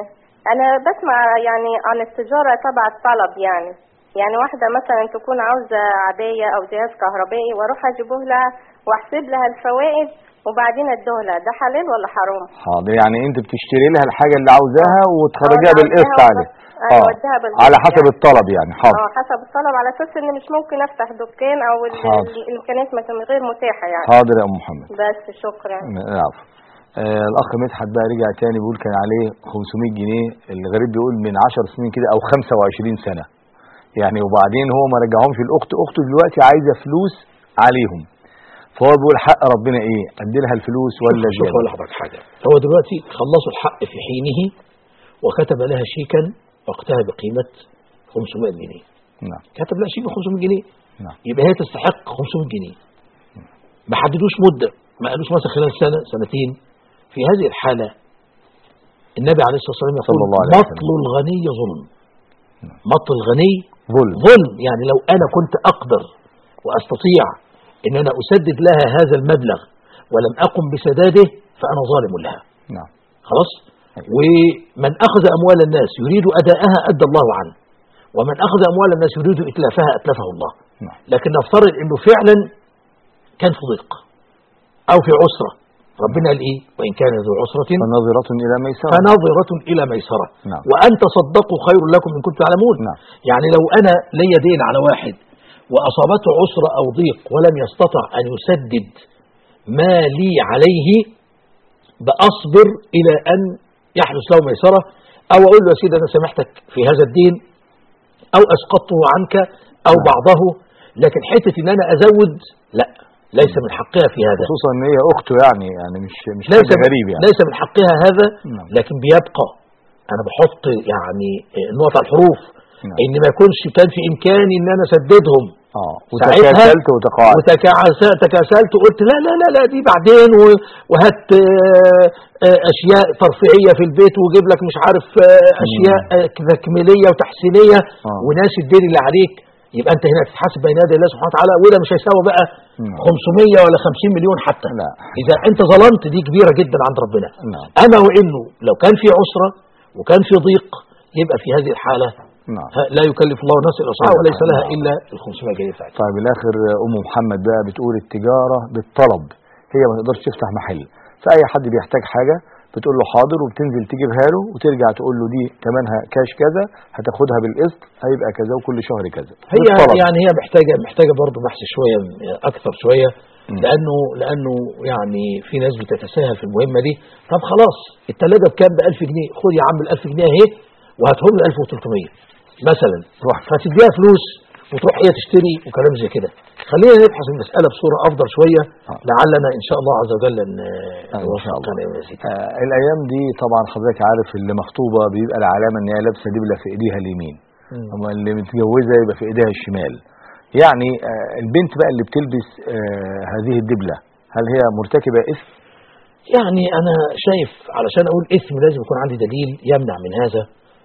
انا بسمع يعني عن التجاره تبع الطلب يعني يعني واحده مثلا تكون عاوزه عبايه او جهاز كهربائي واروح اجيبه لها واحسب لها الفوائد وبعدين ادوه لها ده حلال ولا حرام حاضر يعني انت بتشتري لها الحاجه اللي عاوزاها وتخرجيها آه، بالقسط أوديها عليه وبس- أيوة، أوديها بالقسط على حسب يعني. الطلب يعني حاضر اه حسب الطلب على اساس ان مش ممكن افتح دكان او ال- حاضر. الامكانيات ما تكون غير متاحه يعني حاضر يا ام محمد بس شكرا العفو آه الاخ مدحت بقى رجع تاني بيقول كان عليه 500 جنيه الغريب بيقول من 10 سنين كده او 25 سنه يعني وبعدين هو ما رجعهمش الاخت اخته دلوقتي عايزه فلوس عليهم فهو بيقول حق ربنا ايه ادي لها الفلوس ولا شوف زياده اقول لحضرتك حاجه هو دلوقتي خلصوا الحق في حينه وكتب لها شيكا وقتها بقيمه 500 جنيه نعم كتب لها شيك ب 500 جنيه نعم يبقى هي تستحق 500 جنيه ما حددوش مده ما قالوش مثلا خلال سنه سنتين في هذه الحاله النبي عليه الصلاه والسلام يقول صلى الله عليه وسلم. مطل الغني ظلم مطل الغني ظلم ظلم يعني لو انا كنت اقدر واستطيع ان انا اسدد لها هذا المبلغ ولم اقم بسداده فانا ظالم لها نعم خلاص أيوة. ومن اخذ اموال الناس يريد اداءها ادى الله عنه ومن اخذ اموال الناس يريد اتلافها اتلفه الله نعم لكن نفترض انه فعلا كان في ضيق او في عسره ربنا قال ايه وان كان ذو عسره فنظرة الى ميسره فنظرة إلى ميسرة نعم. وأن تصدقوا خير لكم إن كنتم تعلمون نعم. يعني لو أنا لي دين على واحد وأصابته عسرة أو ضيق ولم يستطع أن يسدد ما لي عليه بأصبر إلى أن يحدث له ميسرة أو أقول له يا سيدي أنا سامحتك في هذا الدين أو أسقطته عنك أو نعم. بعضه لكن حتة إن أنا أزود لا ليس من حقها في هذا خصوصا ان هي اخته يعني يعني مش مش ليس حاجه غريب يعني ليس من حقها هذا نعم. لكن بيبقى انا بحط يعني النقط على الحروف نعم. ان ما يكونش كان في امكاني ان انا اسددهم اه ساعتها وتكاسلت وتقاعدت وتكاسلت تكاسلت وقلت لا لا لا لا دي بعدين و- وهات آه، آه، اشياء ترفيهيه في البيت وجيب لك مش عارف آه، اشياء آه، تكميليه وتحسينيه آه. وناسي الدين اللي عليك يبقى انت هنا تتحاسب بين يدي الله سبحانه وتعالى وده مش هيساوي بقى نعم. 500 ولا 50 مليون حتى لا. اذا انت ظلمت دي كبيره جدا عند ربنا نعم. اما وانه لو كان في عسره وكان في ضيق يبقى في هذه الحاله نعم ها- لا يكلف الله نفسا الا وسعها وليس لها الا ال 500 جنيه بتاعتها طيب الاخر ام محمد بقى بتقول التجاره بالطلب هي ما تقدرش تفتح محل فاي حد بيحتاج حاجه بتقول له حاضر وبتنزل تجيبها له وترجع تقول له دي ثمنها كاش كذا هتاخدها بالقسط هيبقى كذا وكل شهر كذا هي بالطلب. يعني هي محتاجه محتاجه برضه بحث شويه اكثر شويه مم. لانه لانه يعني في ناس بتتساهل في المهمه دي طب خلاص الثلاجه بكام ب 1000 جنيه خد يا عم ال 1000 جنيه اهي وهاتهم لي 1300 مثلا فتديها فلوس وتروح هي تشتري وكلام زي كده خلينا نبحث المساله بصوره افضل شويه آه. لعلنا ان شاء الله عز وجل ان آه، إن شاء الله. نوفق يا سيدي. آه الايام دي طبعا حضرتك عارف اللي مخطوبه بيبقى العلامه ان هي لابسه دبله في ايديها اليمين مم. اما اللي متجوزه يبقى في ايديها الشمال يعني آه البنت بقى اللي بتلبس آه هذه الدبله هل هي مرتكبه اثم يعني انا شايف علشان اقول اسم لازم يكون عندي دليل يمنع من هذا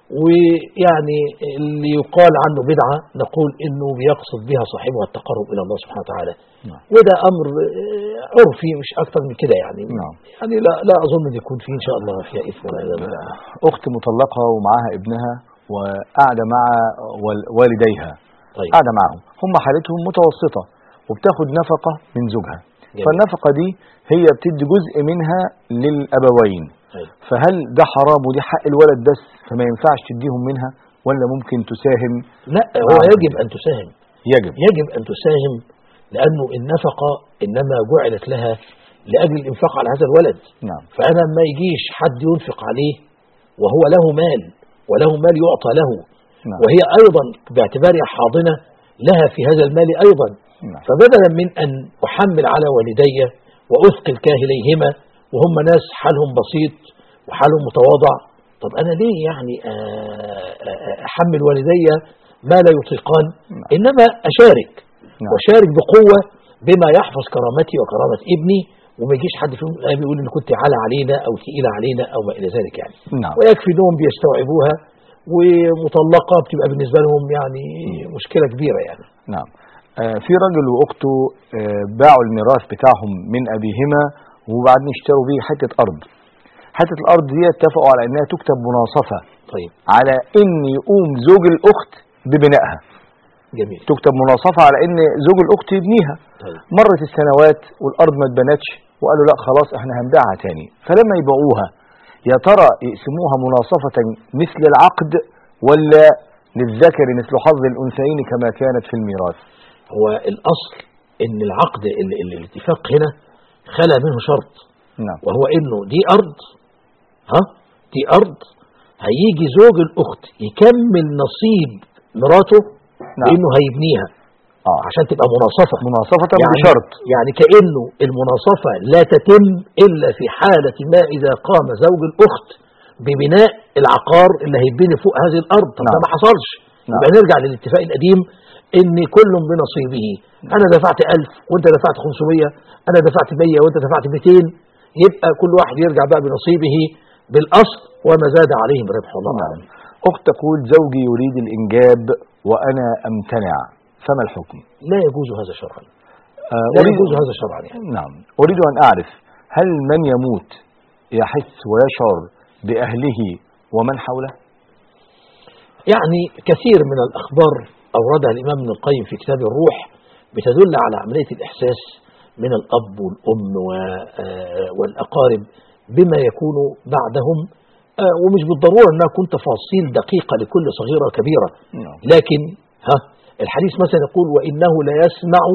ويعني اللي يقال عنه بدعة نقول انه بيقصد بها صاحبها التقرب الى الله سبحانه وتعالى نعم. وده امر آه، عرفي مش اكتر من كده يعني نعم. يعني لا لا اظن ان يكون فيه ان شاء الله فيها اثم ولا لا اخت مطلقه ومعاها ابنها وقاعده مع وال- والديها طيب قاعده معهم هم حالتهم متوسطه وبتاخد نفقه من زوجها جميل. فالنفقه دي هي بتدي جزء منها للابوين طيب. فهل ده حرام ودي حق الولد بس فما ينفعش تديهم منها ولا ممكن تساهم لا هو نعم. يجب ان تساهم يجب يجب أن تساهم لأنه النفقة إنما جعلت لها لأجل الإنفاق على هذا الولد نعم فأنا ما يجيش حد ينفق عليه وهو له مال وله مال يعطى له نعم وهي أيضا باعتبارها حاضنة لها في هذا المال أيضا نعم فبدلا من أن أحمل على والدي وأثقل كاهليهما وهم ناس حالهم بسيط وحالهم متواضع طب أنا ليه يعني آه، آه، أحمل والدي ما لا يطيقان نعم. إنما أشارك نعم. وشارك بقوة بما يحفظ كرامتي وكرامة ابني وما يجيش حد فيهم الآن يقول إن كنت عالة علينا أو تقيلة علينا أو ما إلى ذلك يعني نعم ويكفي انهم بيستوعبوها ومطلقة بتبقى بالنسبة لهم يعني مشكلة كبيرة يعني نعم آه في رجل واخته آه باعوا الميراث بتاعهم من ابيهما وبعدين اشتروا بيه حته ارض حته الارض دي اتفقوا على انها تكتب مناصفه طيب على ان يقوم زوج الاخت ببنائها جميل تكتب مناصفة على ان زوج الاخت يبنيها طيب مرت السنوات والارض ما اتبنتش وقالوا لا خلاص احنا هنبيعها تاني فلما يبيعوها يا ترى يقسموها مناصفة مثل العقد ولا للذكر مثل حظ الانثيين كما كانت في الميراث هو الأصل إن العقد ال- ال- الاتفاق هنا خلى منه شرط نعم وهو إنه دي أرض ها دي أرض هيجي زوج الأخت يكمل نصيب مراته نعم. إنه هيبنيها اه عشان تبقى مناصفة مناصفة يعني بشرط يعني كأنه المناصفة لا تتم إلا في حالة ما إذا قام زوج الأخت ببناء العقار اللي هيتبني فوق هذه الأرض طب ده نعم. ما حصلش نعم. يبقى نرجع للاتفاق القديم إن كل بنصيبه أنا دفعت 1000 وأنت دفعت 500 أنا دفعت 100 وأنت دفعت 200 يبقى كل واحد يرجع بقى بنصيبه بالأصل وما زاد عليه من ربح الله نعم. أعلم اخت تقول زوجي يريد الانجاب وانا امتنع فما الحكم لا يجوز هذا شرعا آه لا أريد يجوز هذا شرعا يعني نعم أريد أن أعرف هل من يموت يحس ويشعر بأهله ومن حوله يعني كثير من الأخبار أوردها الإمام ابن القيم في كتاب الروح بتدل على عملية الإحساس من الأب والأم و- آه والأقارب بما يكون بعدهم آه ومش بالضرورة أنها تكون تفاصيل دقيقة لكل صغيرة وكبيرة نعم. لكن ها الحديث مثلا يقول وإنه لا يسمع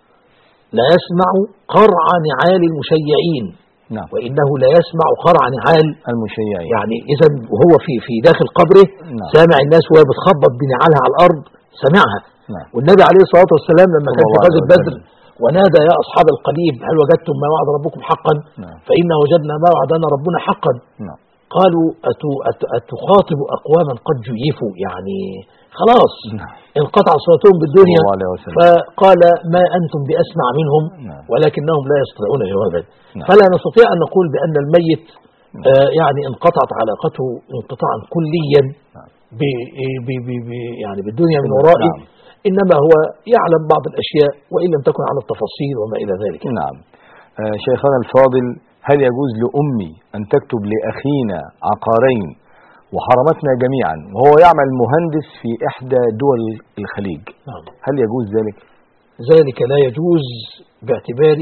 لا يسمع قرع نعال المشيعين نعم وإنه لا يسمع قرع نعال المشيعين يعني اذا وهو في في داخل قبره نعم. سامع الناس وهي بتخبط بنعالها على الارض سمعها نعم والنبي عليه الصلاه والسلام لما صلى كان في الله عليه غزوه بدر وسلم. ونادى يا اصحاب القليب هل وجدتم ما وعد ربكم حقا نعم. فانا وجدنا ما وعدنا ربنا حقا نعم قالوا أتو أت أتخاطب أقواما قد جيفوا يعني خلاص نعم. انقطع صلاتهم بالدنيا صلى الله عليه وسلم. فقال ما أنتم بأسمع منهم نعم. ولكنهم لا يستطيعون جوابا نعم. فلا نستطيع أن نقول بأن الميت آه يعني انقطعت علاقته انقطاعا كليا نعم. ب ب ب ب يعني بالدنيا من ورائه نعم. إنما هو يعلم بعض الأشياء وإن لم تكن على التفاصيل وما إلى ذلك نعم آه شيخنا الفاضل هل يجوز لأمي أن تكتب لأخينا عقارين وحرمتنا جميعا وهو يعمل مهندس في إحدى دول الخليج نعم. هل يجوز ذلك؟ ذلك لا يجوز باعتبار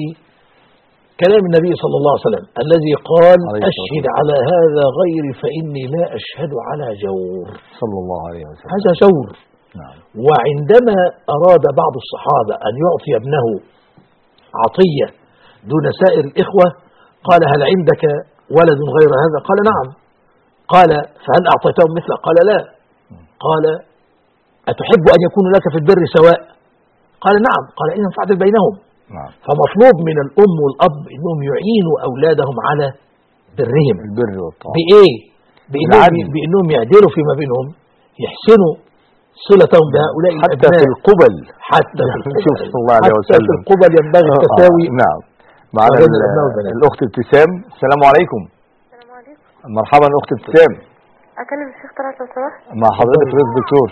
كلام النبي صلى الله عليه وسلم الذي قال عليه الصلاة أشهد على هذا غيري فإني لا أشهد على جور صلى الله عليه وسلم هذا جور نعم وعندما أراد بعض الصحابة أن يعطي ابنه عطية دون سائر الإخوة قال هل عندك ولد غير هذا قال نعم قال فهل أعطيتهم مثله قال لا قال أتحب أن يكون لك في البر سواء قال نعم قال إذا فعدل بينهم نعم فمطلوب من الأم والأب أنهم يعينوا أولادهم على برهم البر والطاعة بإيه؟ بإنهم, بالعدل. بإنهم يعدلوا فيما بينهم يحسنوا صلتهم بهؤلاء حتى الأبناء في القبل حتى في شوف القبل صلى الله عليه حتى وسلم. في القبل ينبغي آه، التساوي آه، نعم معنا وبين ال- الأبناء والبنات. الأخت ابتسام السلام عليكم السلام عليكم مرحبا أخت ابتسام اكلم الشيخ طلعت لو سمحت مع حضرتك رئيس دكتور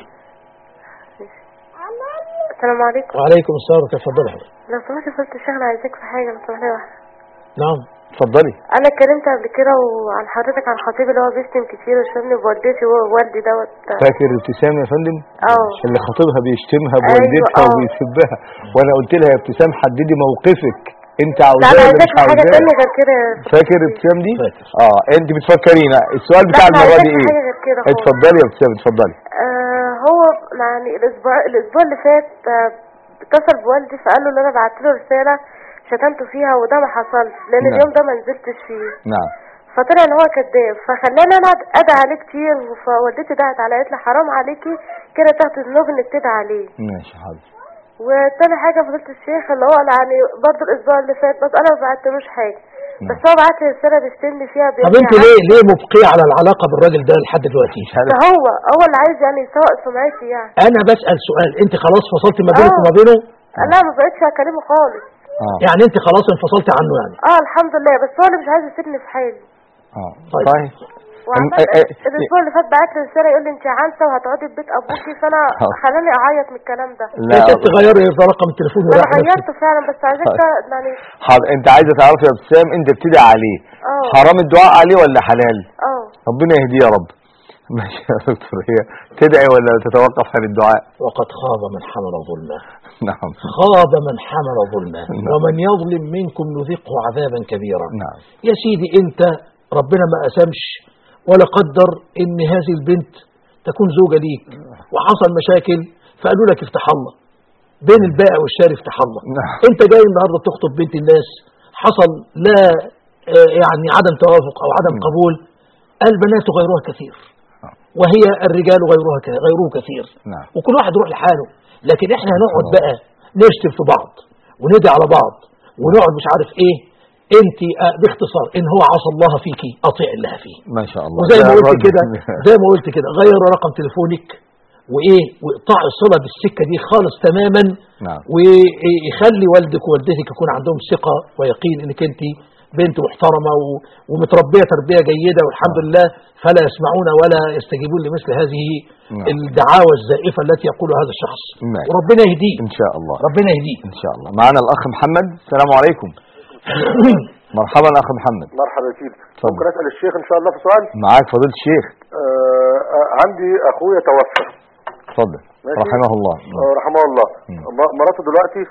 السلام عليكم وعليكم السلام ورحمة الله وبركاته لو سمحت يا فضيلة الشيخ انا عايزاك في حاجه لو سمحت يا واحدة. نعم اتفضلي انا اتكلمت قبل كده وعن حضرتك عن خطيب اللي هو بيشتم كتير وشتمني بوالدتي ووالدي دوت فاكر ابتسام يا فندم اه اللي خطيبها بيشتمها أيوة، بوالدتها آه. وبيسبها وانا قلت لها يا ابتسام حددي موقفك انت لا عاوزاه انا ولا عايزاك مش في حاجه عاوزاه تانية غير كده يا فضيلة فاكر الشيخ. ابتسام دي فاكر. اه انت بتفكرينا السؤال بتاع لا، المره عايزاك دي في ايه حاجة غير كده خالص. اتفضلي يا ابتسام اتفضلي آه هو يعني الاسبوع الاسبوع اللي فات آه، اتصل بوالدي فقال له ان انا بعت له رساله شتمته فيها وده ما حصلش لان نعم. اليوم ده ما نزلتش فيه نعم فطلع ان هو كذاب فخلاني انا ادعي عليه كتير فوالدتي دعت عليا قالت لي حرام عليكي كده تاخدي ذنوب انك تدعي عليه ماشي حاضر وتاني حاجه فضلت الشيخ اللي هو يعني برضه الاسبوع اللي فات بس انا ما بعتلوش حاجه نعم. بس هو بعت لي رساله بيشتمني فيها طب بيقول لي انتوا عارف- ليه ليه مبقية على العلاقة بالراجل ده لحد دلوقتي مش عارف ده هو هو اللي عايز يعني يسوق سمعتي يعني انا بسأل سؤال انت خلاص فصلت ما بينك آه. وما بينه لا ما بقتش اكلمه خالص اه يعني انت خلاص انفصلت عنه يعني اه الحمد لله بس هو اللي مش عايز يسيبني في حالي اه طيب. طيب وعمال أم- أ- أ- الاسبوع اللي فات بعت لي رساله يقول لي انت عانسه وهتقعدي في بيت ابوكي فانا آه. خلاني اعيط من الكلام ده لا يا ست غيري ده رقم التليفون انا وراح نفسك غيرته فعلا بس عايزك طيب. تا- يعني حاضر انت عايزه تعرفي يا ابتسام انت بتدعي عليه اه حرام الدعاء عليه ولا حلال اه ربنا يهديه يا رب ماشي يا دكتور هي تدعي ولا تتوقف عن الدعاء وقد خاب من حمل ظلمه نعم خاب من حمل ظلمه نعم. ومن يظلم منكم نذقه عذابا كبيرا نعم يا سيدي انت ربنا ما قسمش ولا قدر ان هذه البنت تكون زوجة ليك وحصل مشاكل فقالوا لك افتح الله بين البائع والشاري افتح الله نعم. انت جاي النهارده تخطب بنت الناس حصل لا آه، يعني عدم توافق او عدم نعم. قبول البنات غيرها كثير نعم. وهي الرجال غيرها ك- غيره كثير نعم وكل واحد يروح لحاله لكن احنا هنقعد الله. بقى نشتم في بعض وندعي على بعض ونقعد مش عارف ايه انت آه، باختصار ان هو عصى الله فيكي اطيع الله فيه ما شاء الله وزي ما ده قلت رد. كده زي ما قلت كده غير رقم تليفونك وايه واقطاع الصله بالسكه دي خالص تماما نعم ويخلي والدك ووالدتك يكون عندهم ثقه ويقين انك انت بنت محترمه و- ومتربيه تربيه جيده والحمد نعم. لله فلا يسمعون ولا يستجيبون لمثل هذه نعم. الدعاوى الزائفه التي يقولها هذا الشخص ماشي. وربنا يهديه ان شاء الله ربنا يهديه ان شاء الله معنا الاخ محمد السلام عليكم مرحبا اخ محمد مرحبا يا سيدي اتفضل. ممكن اسال الشيخ ان شاء الله في سؤال معاك فضيله الشيخ آه آه، عندي اخويا توفى اتفضل ماشي. رحمه الله آه رحمه الله مم. م- مراته دلوقتي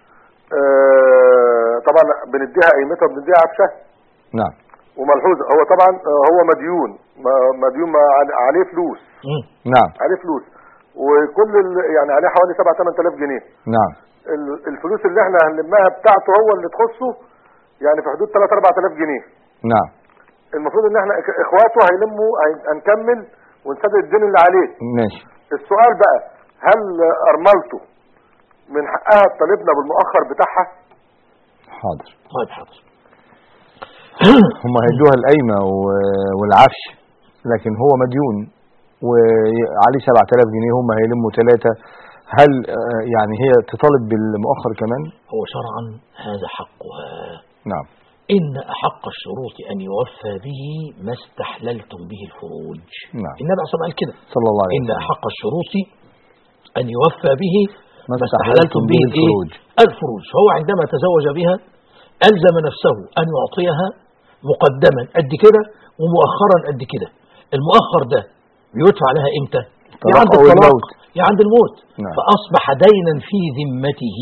آه طبعا بنديها قيمتها وبنديها عفشه نعم وملحوظه هو طبعا آه، هو مديون م- مديون ما عل- عليه فلوس مم. نعم عليه فلوس وكل ال- يعني عليه حوالي 7 8000 جنيه نعم ال- الفلوس اللي احنا هنلمها بتاعته هو اللي تخصه يعني في حدود 3 4000 جنيه نعم المفروض ان احنا إخ- اخواته هيلموا هن- هنكمل ونسدد الدين اللي عليه ماشي السؤال بقى هل ارملته من حقها طالبنا بالمؤخر بتاعها حاضر طيب حاضر هم هيدوها القايمه و- والعفش لكن هو مديون وعليه 7000 جنيه هم هيلموا ثلاثه هل آه، يعني هي تطالب بالمؤخر كمان هو شرعا هذا حقها نعم إن أحق الشروط أن يوفى به ما استحللتم به الفروج نعم النبي صلى الله عليه وسلم قال كده صلى الله عليه إن وسلم أحق الشروط أن يوفى به ما ما استحللتم به الإيه؟ الفروج الفروج فهو عندما تزوج بها ألزم نفسه أن يعطيها مقدما قد كده ومؤخرا قد كده المؤخر ده بيدفع لها إمتى يا طلاق عند أو الطلاق الموت. يا عند الموت نعم. فأصبح دينا في ذمته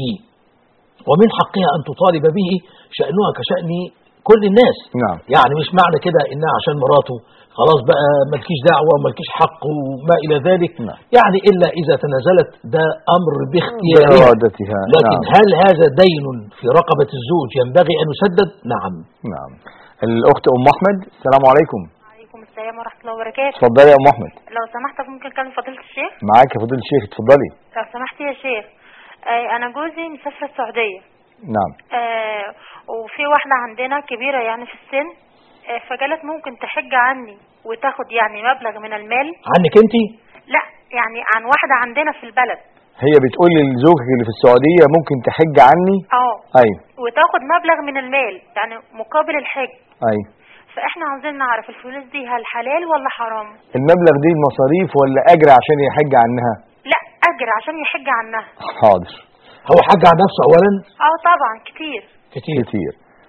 ومن حقها أن تطالب به شأنها كشأن كل الناس نعم يعني مش معنى كده انها عشان مراته خلاص بقى مالكيش دعوه ومالكيش حق وما الى ذلك نعم. يعني الا اذا تنازلت ده امر باختيارها بإرادتها لكن نعم. هل هذا دين في رقبه الزوج ينبغي ان يسدد؟ نعم نعم الأخت أم أحمد السلام عليكم وعليكم السلام ورحمة الله وبركاته اتفضلي يا أم أحمد لو سمحت ممكن أكلم فضيلة الشيخ معاك يا فضيلة الشيخ اتفضلي لو سمحت يا شيخ آه أنا جوزي مسافر السعودية نعم آه وفي واحدة عندنا كبيرة يعني في السن آه فقالت ممكن تحج عني وتاخد يعني مبلغ من المال عنك انت؟ لا يعني عن واحدة عندنا في البلد هي بتقول لزوجك اللي في السعودية ممكن تحج عني اه أيوه وتاخد مبلغ من المال يعني مقابل الحج أيوه فاحنا عاوزين نعرف الفلوس دي هل حلال ولا حرام المبلغ دي مصاريف ولا أجر عشان يحج عنها لا اجر عشان يحج عنها حاضر هو حج عن نفسه اولا اه طبعا كتير كتير كتير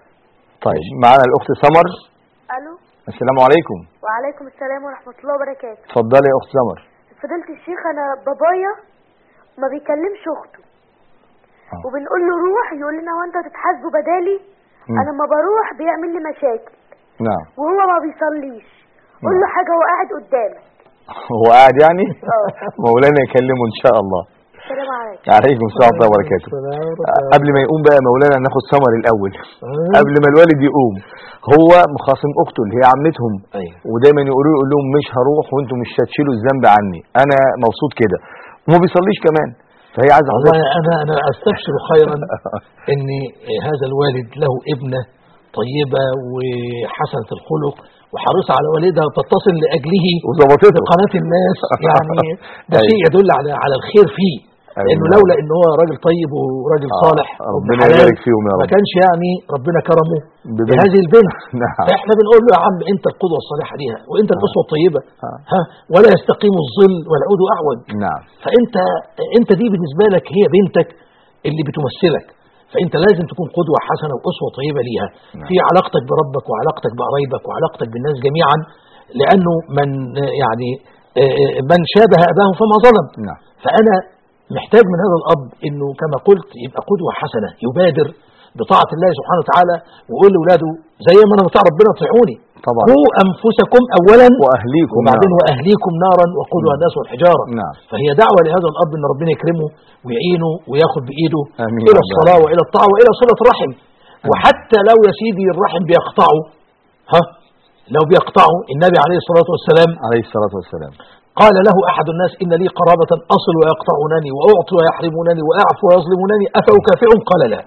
طيب معنا الأخت سمر الو السلام عليكم وعليكم السلام ورحمه الله وبركاته اتفضلي يا أخت سمر فضيله الشيخ انا بابايا ما بيكلمش اخته آه. وبنقول له روح يقول لنا هو انت هتتحاسبوا بدالي مم. انا لما بروح بيعمل لي مشاكل نعم وهو ما بيصليش قول له حاجه هو قاعد قدامك هو قاعد يعني اه مولانا يكلمه إن شاء الله السلام عليكم عليكم السلام ورحمة الله وبركاته قبل ما يقوم بقى مولانا ناخد سمر الأول قبل ما الوالد يقوم هو مخاصم أخته اللي هي عمتهم ايوه ودايما يقولوا يقول لهم مش هروح وانتم مش هتشيلوا الذنب عني انا مبسوط كده وما بيصليش كمان فهي عايزه والله حضرتك انا انا استبشر خيرا ان هذا الوالد له ابنه طيبه وحسنه الخلق وحريصه على والدها وتتصل لاجله وظبطته بقناه الناس يعني ده أيوة. شيء يدل على على الخير فيه لانه أيوة. لولا ان هو راجل طيب وراجل آه، صالح وابن ربنا حلال يبارك فيهم يا ما رب كانش يعني ربنا كرمه ببنت. بهذه البنت نعم فاحنا بنقول له يا عم انت القدوه الصالحه ليها وانت الاسوه الطيبه آه. ها ولا يستقيم الظل والعود اعوج نعم فانت انت دي بالنسبه لك هي بنتك اللي بتمثلك فانت لازم تكون قدوه حسنه واسوه طيبه ليها نعم. في علاقتك بربك وعلاقتك بقرايبك وعلاقتك بالناس جميعا لانه من يعني آه، من شابه أباه فما ظلم نعم فأنا محتاج من هذا الأب إنه كما قلت يبقى قدوة حسنة يبادر بطاعة الله سبحانه وتعالى ويقول لأولاده زي ما أنا بطاع ربنا اطيعوني طبعا قوا أنفسكم أولا وأهليكم وبعدين نعم. وأهليكم نارا وقودها الناس والحجارة نعم فهي دعوة لهذا الأب أن ربنا يكرمه ويعينه وياخد بإيده آمين إلى يا رب الصلاة وإلى الطاعة وإلى صلة رحم وحتى لو يا سيدي الرحم بيقطعه ها لو بيقطعه النبي عليه الصلاة والسلام عليه الصلاة والسلام قال له أحد الناس إن لي قرابة أصل ويقطعونني وأعطي ويحرمونني وأعفو ويظلمونني أفأكافئهم قال لا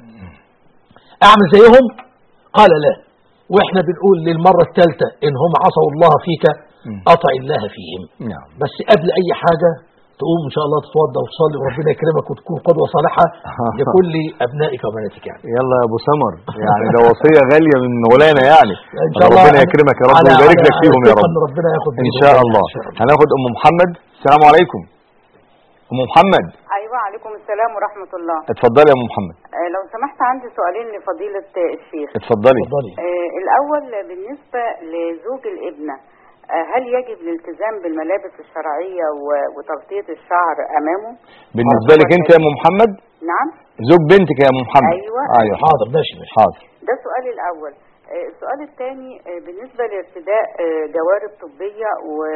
أعمل زيهم قال لا وإحنا بنقول للمرة الثالثة إن هم عصوا الله فيك أطع الله فيهم نعم بس قبل أي حاجة تقوم إن شاء الله تتوضى وتصلي وربنا يكرمك وتكون قدوة صالحة لكل أبنائك وبناتك يعني يلا يا ابو سمر يعني ده وصيه غاليه من مولانا يعني إن شاء الله ربنا يكرمك يا رب على- ويبارك على- لك فيهم يا على رب إن ربنا ياخد ان بإيده شاء ربنا الله إن شاء الله. هناخد ام محمد السلام عليكم ام محمد ايوه عليكم السلام ورحمه الله اتفضلي يا ام محمد آه، لو سمحت عندي سؤالين لفضيله آه، الشيخ اتفضلي آه، الاول بالنسبه لزوج الابنه آه، هل يجب الالتزام بالملابس الشرعيه و- وتغطيه الشعر امامه بالنسبه لك انت يا ام محمد نعم زوج بنتك يا ام محمد أيوة. ايوه حاضر ماشي ماشي حاضر ده سؤالي الاول آه، السؤال الثاني بالنسبه لارتداء آه، جوارب طبيه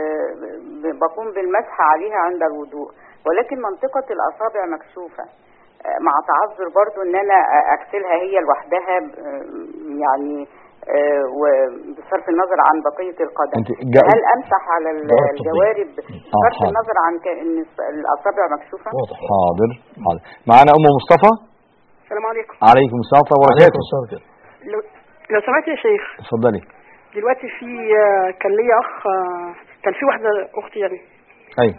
وبقوم بالمسح عليها عند الوضوء ولكن منطقه الاصابع مكشوفه آه، مع تعذر برضو ان انا آه، اغسلها هي لوحدها آه، يعني آه، وبصرف النظر عن بقيه القدم انت جا- هل امسح على ال- جوارب طبية. الجوارب آه، بصرف حاضر. النظر عن ك- ان الاصابع مكشوفه حاضر حاضر معانا ام مصطفى السلام عليكم عليكم السلام ورحمه الله وبركاته لو, لو سمحت يا شيخ اتفضلي دلوقتي في آه، كان ليا اخ آه، كان في واحده اختي يعني ايوه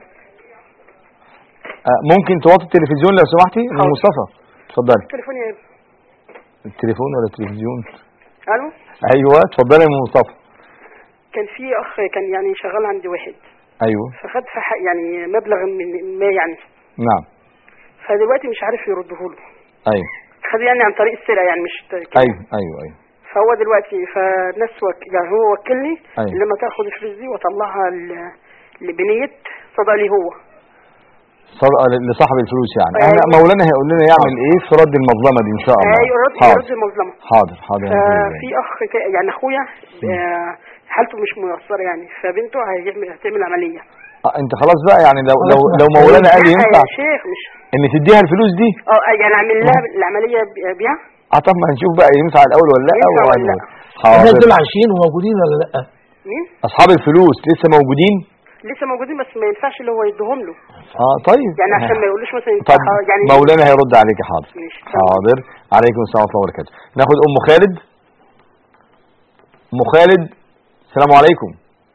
آه، ممكن توطي التلفزيون لو سمحتي ام مصطفى اتفضلي تليفوني ايه التليفون ولا التلفزيون الو ايوه اتفضلي يا ام مصطفى كان في اخ كان يعني شغال عند واحد ايوه فخد في حق يعني مبلغ من ما يعني نعم فدلوقتي مش عارف يرده له ايوه خد يعني عن طريق السرقه يعني مش ت- كده. ايوه ايوه ايوه فهو دلوقتي فالناس وك... يعني هو وكلني أيوة. لما تاخد الفلوس دي واطلعها ل- لبنيه صدق لي هو صدقه ل- لصاحب الفلوس يعني أيوة. احنا مولانا هيقول لنا يعمل ايه في رد المظلمه دي ان شاء الله ايوه يرد حاضر يرد المظلمه حاضر حاضر يا نبيل. ففي اخ ك- يعني اخويا آه، حالته مش ميسره يعني فبنته هيعمل هتعمل عمليه آه، انت خلاص بقى يعني لو لو لو مولانا قال لا ينفع يا شيخ مش ان تديها الفلوس دي اه يعني اعمل لها العمليه ب- بيها اه طب ما هنشوف بقى ينفع الاول ولا لا ينفع ولا ولا- الناس حاضر دول عايشين وموجودين ولا لا مين اصحاب الفلوس لسه موجودين لسه موجودين بس ما ينفعش اللي هو يديهم له اه طيب يعني عشان ما يقولوش مثلا طب ينفع يعني مولانا هيرد عليك حاضر ماشي. حاضر عليكم السلام ورحمه الله وبركاته ناخد ام خالد ام خالد السلام عليكم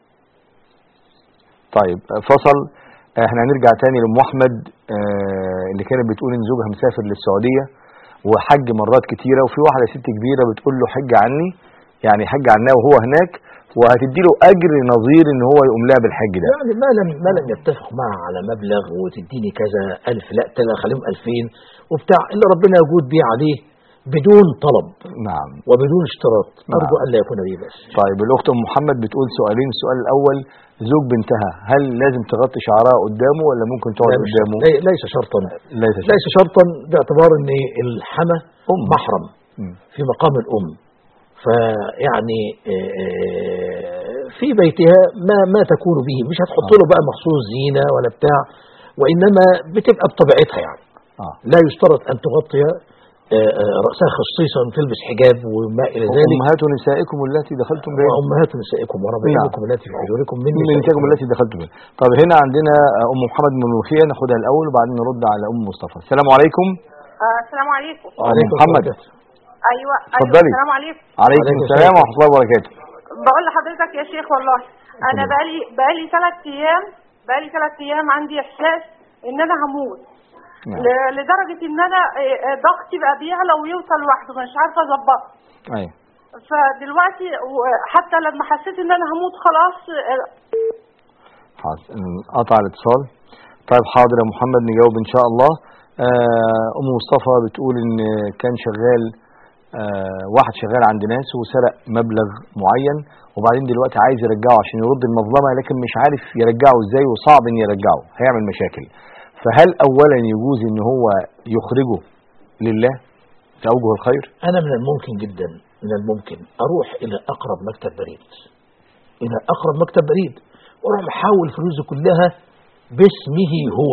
طيب آه، فصل آه، احنا هنرجع تاني لام احمد آه، اللي كانت بتقول ان زوجها مسافر للسعوديه وحج مرات كتيره وفي واحده ست كبيره بتقول له حج عني يعني حج عنها وهو هناك وهتدي له اجر نظير ان هو يقوم لها بالحج ده يعني ما لم ما لم يتفق معها على مبلغ وتديني كذا ألف لا تلا خليهم ألفين وبتاع إلا ربنا يجود بيه عليه بدون طلب نعم وبدون اشتراط أرجو نعم. ألا يكون به بس طيب الاخت ام محمد بتقول سؤالين السؤال الاول زوج بنتها هل لازم تغطي شعرها قدامه ولا ممكن تقعد لا مش قدامه شرط. لي- ليس شرطا ليس شرط. ليس شرطا باعتبار ان الحمى محرم في مقام الام فيعني آه، آه، في بيتها ما ما تكون به مش هتحط له بقى مخصوص زينه ولا بتاع وانما بتبقى بطبيعتها يعني آه. لا يشترط ان تغطي آه، آه، راسها خصيصا تلبس حجاب وما الى ذلك امهات نسائكم التي دخلتم بها وامهات نسائكم وربائبكم التي في حجوركم من من نسائكم التي دخلتم بها طب هنا عندنا ام محمد من الملوخيه ناخدها الاول وبعدين نرد على ام مصطفى السلام عليكم آه السلام عليكم وعليكم محمد ايوه اتفضلي. ايوه السلام عليكم عليكم السلام ورحمه الله وبركاته بقول لحضرتك يا شيخ والله انا بقالي بقالي ثلاث ايام بقالي ثلاث ايام عندي احساس ان انا هموت نعم. ل- لدرجه ان انا آه، آه، ضغطي بقى بيعلى ويوصل لوحده مش عارفه اظبطه ايوه فدلوقتي و- حتى لما حسيت ان انا هموت خلاص آه، حاضر قطع الاتصال طيب حاضر يا محمد نجاوب ان شاء الله آه، ام مصطفى بتقول ان كان شغال آه واحد شغال عند ناس وسرق مبلغ معين وبعدين دلوقتي عايز يرجعه عشان يرد المظلمه لكن مش عارف يرجعه ازاي وصعب ان يرجعه هيعمل مشاكل فهل اولا يجوز ان هو يخرجه لله في اوجه الخير أنا من الممكن جدا من الممكن أروح إلى أقرب مكتب بريد إلى أقرب مكتب بريد وأروح محول فلوسي كلها باسمه هو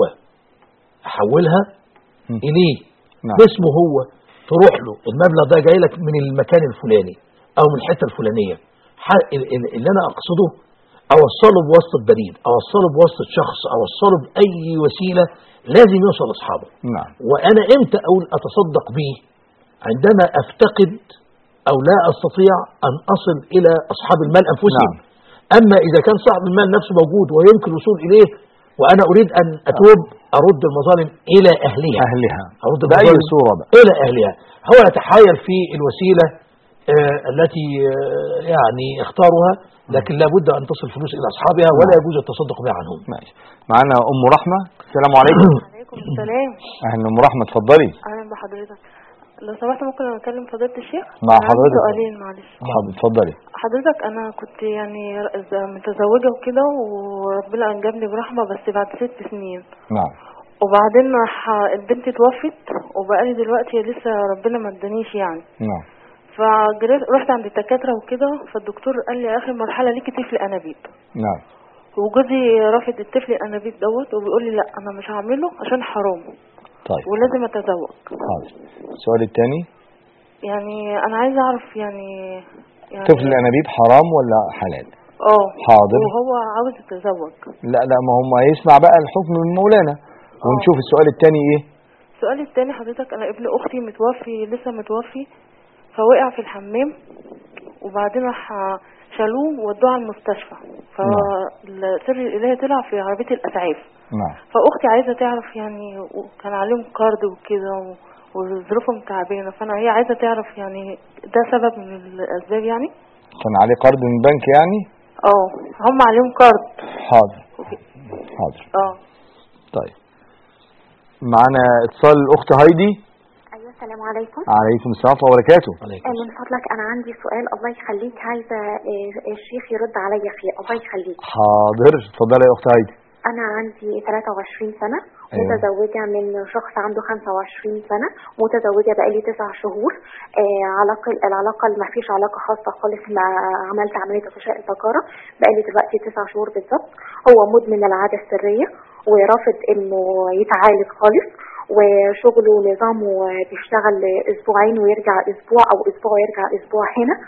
أحولها إليه نعم. باسمه هو تروح له المبلغ ده جاي لك من المكان الفلاني أو من الحتة الفلانية ح- ال- ال- اللي أنا أقصده أوصله بواسطة بريد أوصله بواسطة شخص أوصله بأي وسيلة لازم يوصل لأصحابه نعم وأنا إمتى أقول أتصدق به عندما أفتقد أو لا أستطيع أن أصل إلى أصحاب المال أنفسهم نعم. أما إذا كان صاحب المال نفسه موجود ويمكن الوصول إليه وأنا أريد أن أتوب أرد المظالم إلى أهلها اهلها أرد باي المظالم صوره بقى إلى أهلها هو يتحايل في الوسيلة آه، التي آه، يعني اختارها لكن لابد أن تصل فلوس إلى أصحابها ولا يجوز التصدق بها عنهم ماشي معانا ام رحمه السلام عليكم عليكم السلام اهلا ام رحمه اتفضلي اهلا بحضرتك لو سمحت ممكن اكلم فضيله الشيخ مع أنا عندي حضرتك. سؤالين معلش حاضر اتفضلي حضرتك انا كنت يعني ز- متزوجه وكده وربنا انجبني برحمه بس بعد ست سنين نعم وبعدين راح البنت اتوفت وبقالي دلوقتي لسه ربنا ما ادانيش يعني نعم فجريت رحت عند الدكاتره وكده فالدكتور قال لي اخر مرحله ليكي طفل انابيب نعم وجوزي رافض الطفل الانابيب دوت وبيقول لي لا انا مش هعمله عشان حرام طيب ولازم اتزوج حاضر السؤال الثاني يعني انا عايزه اعرف يعني يعني طفل الانابيب حرام ولا حلال اه حاضر. وهو عاوز يتزوج لا لا ما هم يسمع بقى الحكم من مولانا ونشوف السؤال الثاني ايه السؤال التاني حضرتك انا ابن اختي متوفي لسه متوفي فوقع في الحمام وبعدين راح شالوه وودوه على المستشفى فالسر الالهي طلع في عربيه الاسعاف نعم فاختي عايزه تعرف يعني وكان عليهم كارد وكده و- وظروفهم تعبانه فانا هي عايزه تعرف يعني ده سبب من الاسباب يعني كان عليه قرض من بنك يعني اه هم عليهم كارد حاضر حاضر اه طيب معانا اتصال الاخت هايدي ايوه السلام عليكم عليكم السلام ورحمه الله وبركاته آه، من فضلك انا عندي سؤال الله يخليك عايزه آه، الشيخ يرد عليا فيه الله يخليك حاضر اتفضلي يا اخت هايدي انا عندي 23 سنه أيوة. متزوجه من شخص عنده 25 سنه متزوجه بقالي 9 شهور آه علاقه العلاقه ما فيش علاقه خاصه خالص ما عملت عمليه غشاء الذكاره بقالي دلوقتي 9 شهور بالظبط هو مدمن العاده السريه ورافض انه يتعالج خالص وشغله نظامه بيشتغل اسبوعين ويرجع اسبوع او اسبوع ويرجع اسبوع هنا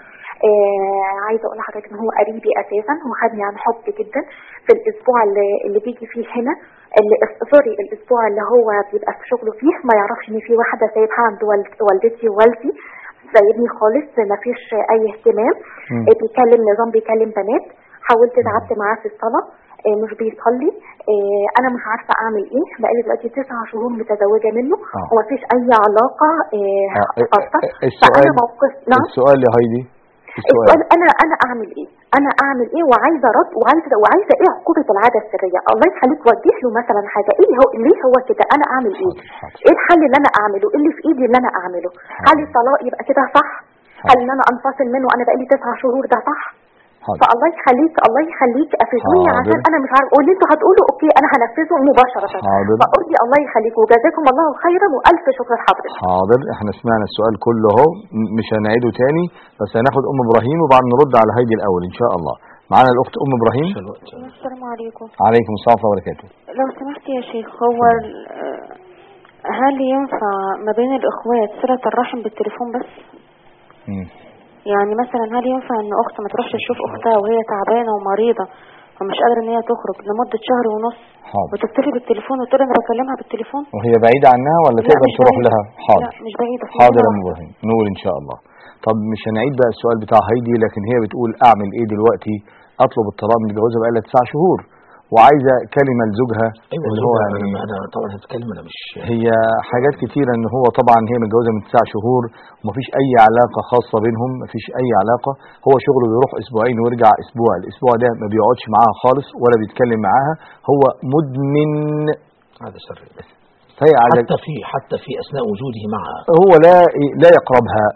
آه عايزه اقول لحضرتك ان هو قريبي اساسا وخدني عن حب جدا في الاسبوع اللي, اللي بيجي فيه هنا اللي سوري الاسبوع اللي هو بيبقى في شغله فيه ما يعرفش ان في واحده سايبها عند والد- والدتي ووالدي سايبني خالص ما فيش اي اهتمام مم. آه، بيكلم نظام بيكلم بنات حاولت تعبت معاه في الصلاه آه، مش بيصلي آه، انا مش عارفه اعمل ايه بقالي دلوقتي تسع شهور متزوجه منه آه. ومفيش اي علاقه آه، آه، آه، خاصه آه، السؤال فانا موقف نعم السؤال يا هايدي السؤال السؤال انا انا اعمل ايه انا اعمل ايه وعايزه رد وعايزه وعايزه ايه عقوبه العاده السريه الله يخليك وجه له مثلا حاجه ايه هو ليه هو كده انا اعمل ايه ايه الحل اللي انا اعمله ايه اللي في ايدي اللي انا اعمله هل الطلاق يبقى كده صح هل ان انا انفصل منه انا بقالي تسع شهور ده صح حاضر. فالله يخليك الله يخليك افيدوني حاضر. عشان انا مش عارف واللي انتوا هتقولوا اوكي انا هنفذه مباشره حاضر. فقول لي الله يخليك وجزاكم الله خيرا والف شكر لحضرتك حاضر احنا سمعنا السؤال كله اهو م- مش هنعيده تاني بس هناخد ام ابراهيم وبعد نرد على هايدي الاول ان شاء الله معانا الاخت ام ابراهيم السلام عليكم عليكم السلام ورحمه الله وبركاته لو سمحت يا شيخ هو ال- آه، هل ينفع ما بين الإخوات صلة الرحم بالتليفون بس؟ مم. يعني مثلا هل ينفع ان اخت ما تروحش تشوف اختها وهي تعبانه ومريضه ومش قادره ان هي تخرج لمده شهر ونص حاضر وتتصل بالتليفون وتقول انا بكلمها بالتليفون وهي بعيدة عنها ولا لا، تقدر مش تروح بعيدة. لها حاضر لا مش بعيده في حاضر يا مدينة ام ابراهيم نقول ان شاء الله طب مش هنعيد بقى السؤال بتاع هايدي لكن هي بتقول اعمل ايه دلوقتي اطلب الطلاق من جوازها بقى لها تسع شهور وعايزه كلمه لزوجها ايوه اللي هو هو انا يعني انا طبعا هتكلم انا مش هي حاجات كتيرة ان هو طبعا هي متجوزة من تسع شهور ومفيش اي علاقة خاصة بينهم مفيش اي علاقة هو شغله بيروح اسبوعين ويرجع اسبوع الاسبوع ده ما بيقعدش معاها خالص ولا بيتكلم معاها هو مدمن هذا سر بس فهي على حتى في حتى في اثناء وجوده معها هو لا لا يقربها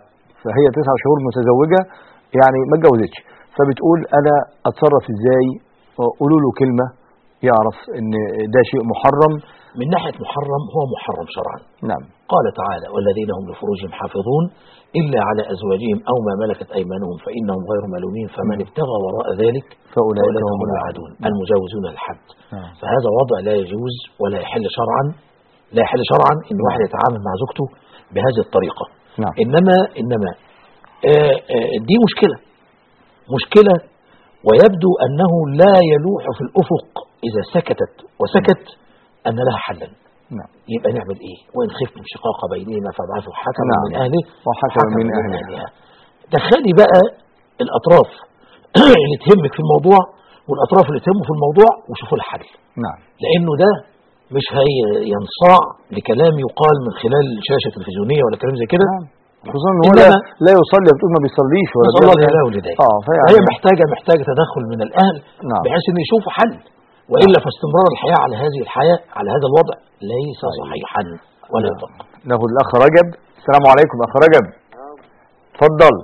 فهي تسع شهور متزوجة يعني ما اتجوزتش فبتقول أنا أتصرف إزاي قولوا له كلمة يعرف إن ده شيء محرم من ناحية محرم هو محرم شرعا نعم قال تعالى والذين هم لفروجهم حافظون إلا على أزواجهم أو ما ملكت أيمانهم فإنهم غير ملومين فمن ابتغى وراء ذلك فأولئك هم هم العادون المجاوزون الحد نعم. فهذا وضع لا يجوز ولا يحل شرعا لا يحل شرعا ان واحد يتعامل مع زوجته بهذه الطريقه نعم. انما انما آه آه دي مشكله مشكله ويبدو انه لا يلوح في الافق اذا سكتت وسكت ان لها حلا نعم. يبقى نعمل ايه وان خفتم شقاق بينهما فابعثوا حكما نعم. من اهله وحكما من أهلها. دخلي بقى الاطراف اللي تهمك في الموضوع والاطراف اللي تهمه في الموضوع وشوفوا لها حل نعم لانه ده مش هي ينصاع لكلام يقال من خلال شاشه تلفزيونيه ولا كلام زي كده خصوصا ان هو لا, إنما- لا يصلي بتقول ما بيصليش ولا نسال الله بيعمل- لا ولديه اه فيعني هي محتاجه محتاجه تدخل من الاهل نعم. بحيث ان يشوفوا حل والا فاستمرار الحياه على هذه الحياه على هذا الوضع ليس صحيحا ولا يطاق ناخد الاخ رجب السلام عليكم اخ رجب اتفضل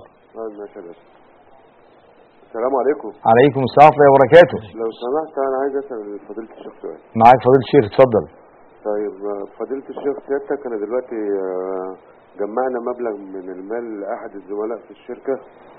السلام عليكم عليكم السلام ورحمه الله وبركاته لو سمحت انا عايز اسال فضيله الشيخ سؤال معاك فضيله الشيخ اتفضل طيب آه، فضيله الشيخ سيادتك انا دلوقتي آه، جمعنا مبلغ من المال لاحد الزملاء في الشركه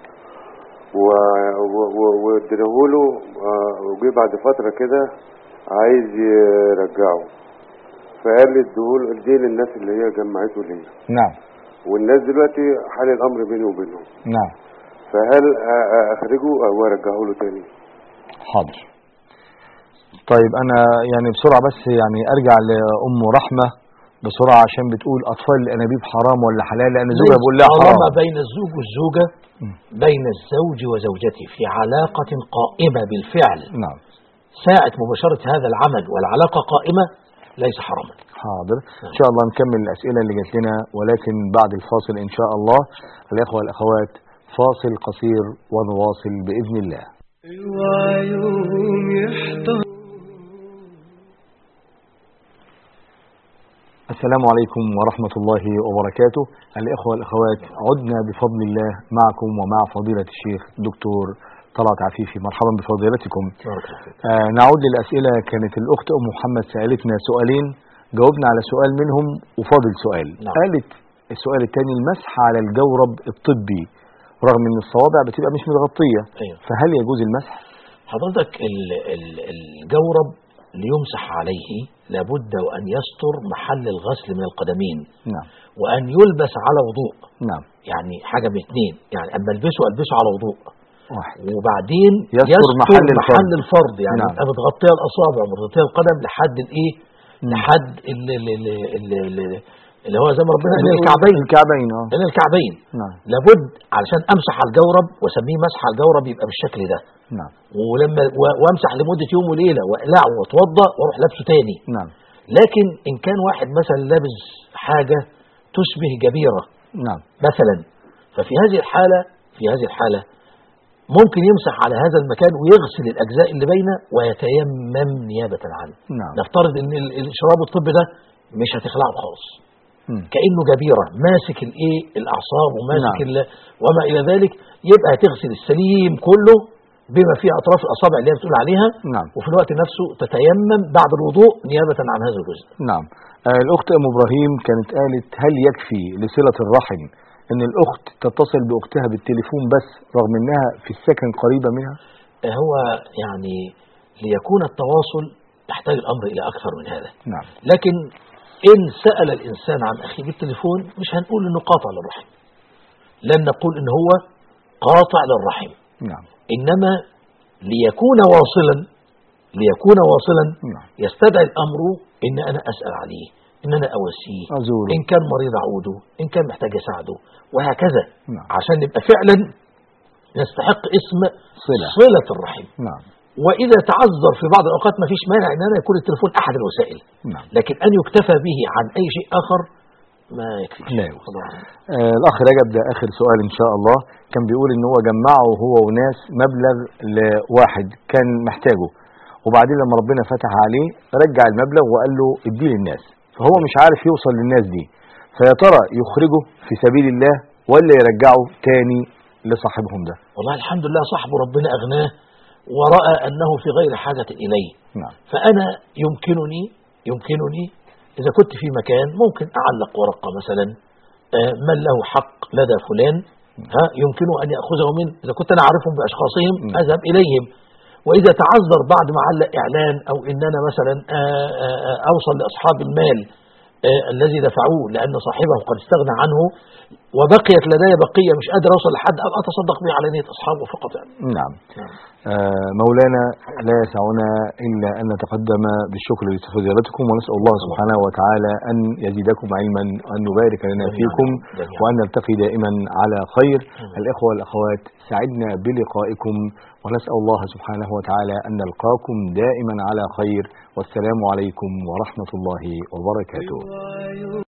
و- و- و- واديناه له آه، وجي بعد فتره كده عايز يرجعه فقال لي اديهوله اديه للناس اللي هي جمعته ليا نعم والناس دلوقتي حال الامر بيني وبينهم نعم فهل آه، آه، اخرجه او ارجعه له تاني حاضر طيب انا يعني بسرعه بس يعني ارجع لام رحمه بسرعه عشان بتقول اطفال الانابيب حرام ولا حلال لان زوجها بيقول لها طالما حرام بين الزوج والزوجه بين الزوج وزوجته في علاقه قائمه بالفعل نعم ساعه مباشره هذا العمل والعلاقه قائمه ليس حراما حاضر ان شاء الله نكمل الاسئله اللي جات لنا ولكن بعد الفاصل ان شاء الله الاخوه والاخوات فاصل قصير ونواصل باذن الله وعيون يحضر السلام عليكم ورحمة الله وبركاته الإخوة والأخوات عدنا بفضل الله معكم ومع فضيلة الشيخ دكتور طلعت عفيفي مرحبا بفضيلتكم آه نعود للأسئلة كانت الأخت أم محمد سألتنا سؤالين جاوبنا على سؤال منهم وفاضل سؤال نعم. قالت السؤال الثاني المسح على الجورب الطبي رغم ان الصوابع بتبقى مش متغطية أيوه. فهل يجوز المسح حضرتك ال- ال- الجورب ليمسح عليه لابد وأن يستر محل الغسل من القدمين نعم وأن يلبس على وضوء نعم يعني حاجة من اثنين يعني أما البسه ألبسه على وضوء واحد وبعدين يستر محل الفرد. محل الفرد يعني نعم. يبقى متغطية الأصابع ومتغطية القدم لحد الإيه لحد ال- ال- ال- ال- ال- اللي هو زي ما ربنا قال الكعبين الكعبين اه إلى الكعبين نعم لابد علشان امسح على الجورب واسميه مسح على الجورب يبقى بالشكل ده نعم ولما و- وامسح لمده يوم وليله واقلعه واتوضا واروح لابسه تاني نعم لكن ان كان واحد مثلا لابس حاجه تشبه جبيره نعم مثلا ففي هذه الحاله في هذه الحاله ممكن يمسح على هذا المكان ويغسل الاجزاء اللي بينه ويتيمم نيابه عنه نعم نفترض ان ال- الشراب الطبي ده مش هتخلعه خالص مم. كانه جبيره ماسك الايه الاعصاب وماسك نعم. نعم. وما الى ذلك يبقى هتغسل السليم كله بما فيه اطراف الاصابع اللي هي بتقول عليها نعم وفي الوقت نفسه تتيمم بعد الوضوء نيابه عن هذا الجزء نعم آه، الأخت أم إبراهيم كانت قالت هل يكفي لصلة الرحم أن الأخت تتصل بأختها بالتليفون بس رغم أنها في السكن قريبة منها هو يعني ليكون التواصل يحتاج الامر الى اكثر من هذا نعم لكن ان سال الانسان عن اخيه بالتليفون مش هنقول انه قاطع للرحم لن نقول ان هو قاطع للرحم نعم انما ليكون واصلا ليكون واصلا نعم يستدعي الامر ان انا اسال عليه ان انا اواسيه أزوره ان كان مريض اعوده ان كان محتاج اساعده وهكذا نعم عشان نبقى فعلا يستحق اسم صلة. صله الرحم نعم واذا تعذر في بعض الاوقات ما فيش مانع ان انا يكون التليفون احد الوسائل نعم لكن ان يكتفى به عن اي شيء اخر ما يكفيش لا يجوز. آه الأخ رجب ده آخر سؤال إن شاء الله كان بيقول إن هو جمعه هو وناس مبلغ لواحد كان محتاجه وبعدين لما ربنا فتح عليه رجع المبلغ وقال له اديه للناس فهو مش عارف يوصل للناس دي فيا ترى يخرجه في سبيل الله ولا يرجعوا تاني لصاحبهم ده والله الحمد لله صاحبه ربنا أغناه ورأى أنه في غير حاجة إليه نعم فأنا يمكنني يمكنني إذا كنت في مكان ممكن أعلق ورقة مثلا آه، من له حق لدى فلان ها يمكنه أن يأخذه من إذا كنت أنا أعرفهم بأشخاصهم أذهب إليهم وإذا تعذر بعد ما علق إعلان أو إن أنا مثلا آه، آه، آه، أوصل لأصحاب المال آه، الذي دفعوه لأن صاحبه قد استغنى عنه وبقيت لدي بقية مش قادر أوصل لحد أو أتصدق به على نية أصحابه فقط يعني. نعم آه، مولانا لا يسعنا إلا أن نتقدم بالشكر لفضيلتكم ونسأل الله سبحانه وتعالى أن يزيدكم علما وأن يبارك لنا فيكم وأن نلتقي دائما على خير الإخوة والأخوات سعدنا بلقائكم ونسأل الله سبحانه وتعالى أن نلقاكم دائما على خير والسلام عليكم ورحمة الله وبركاته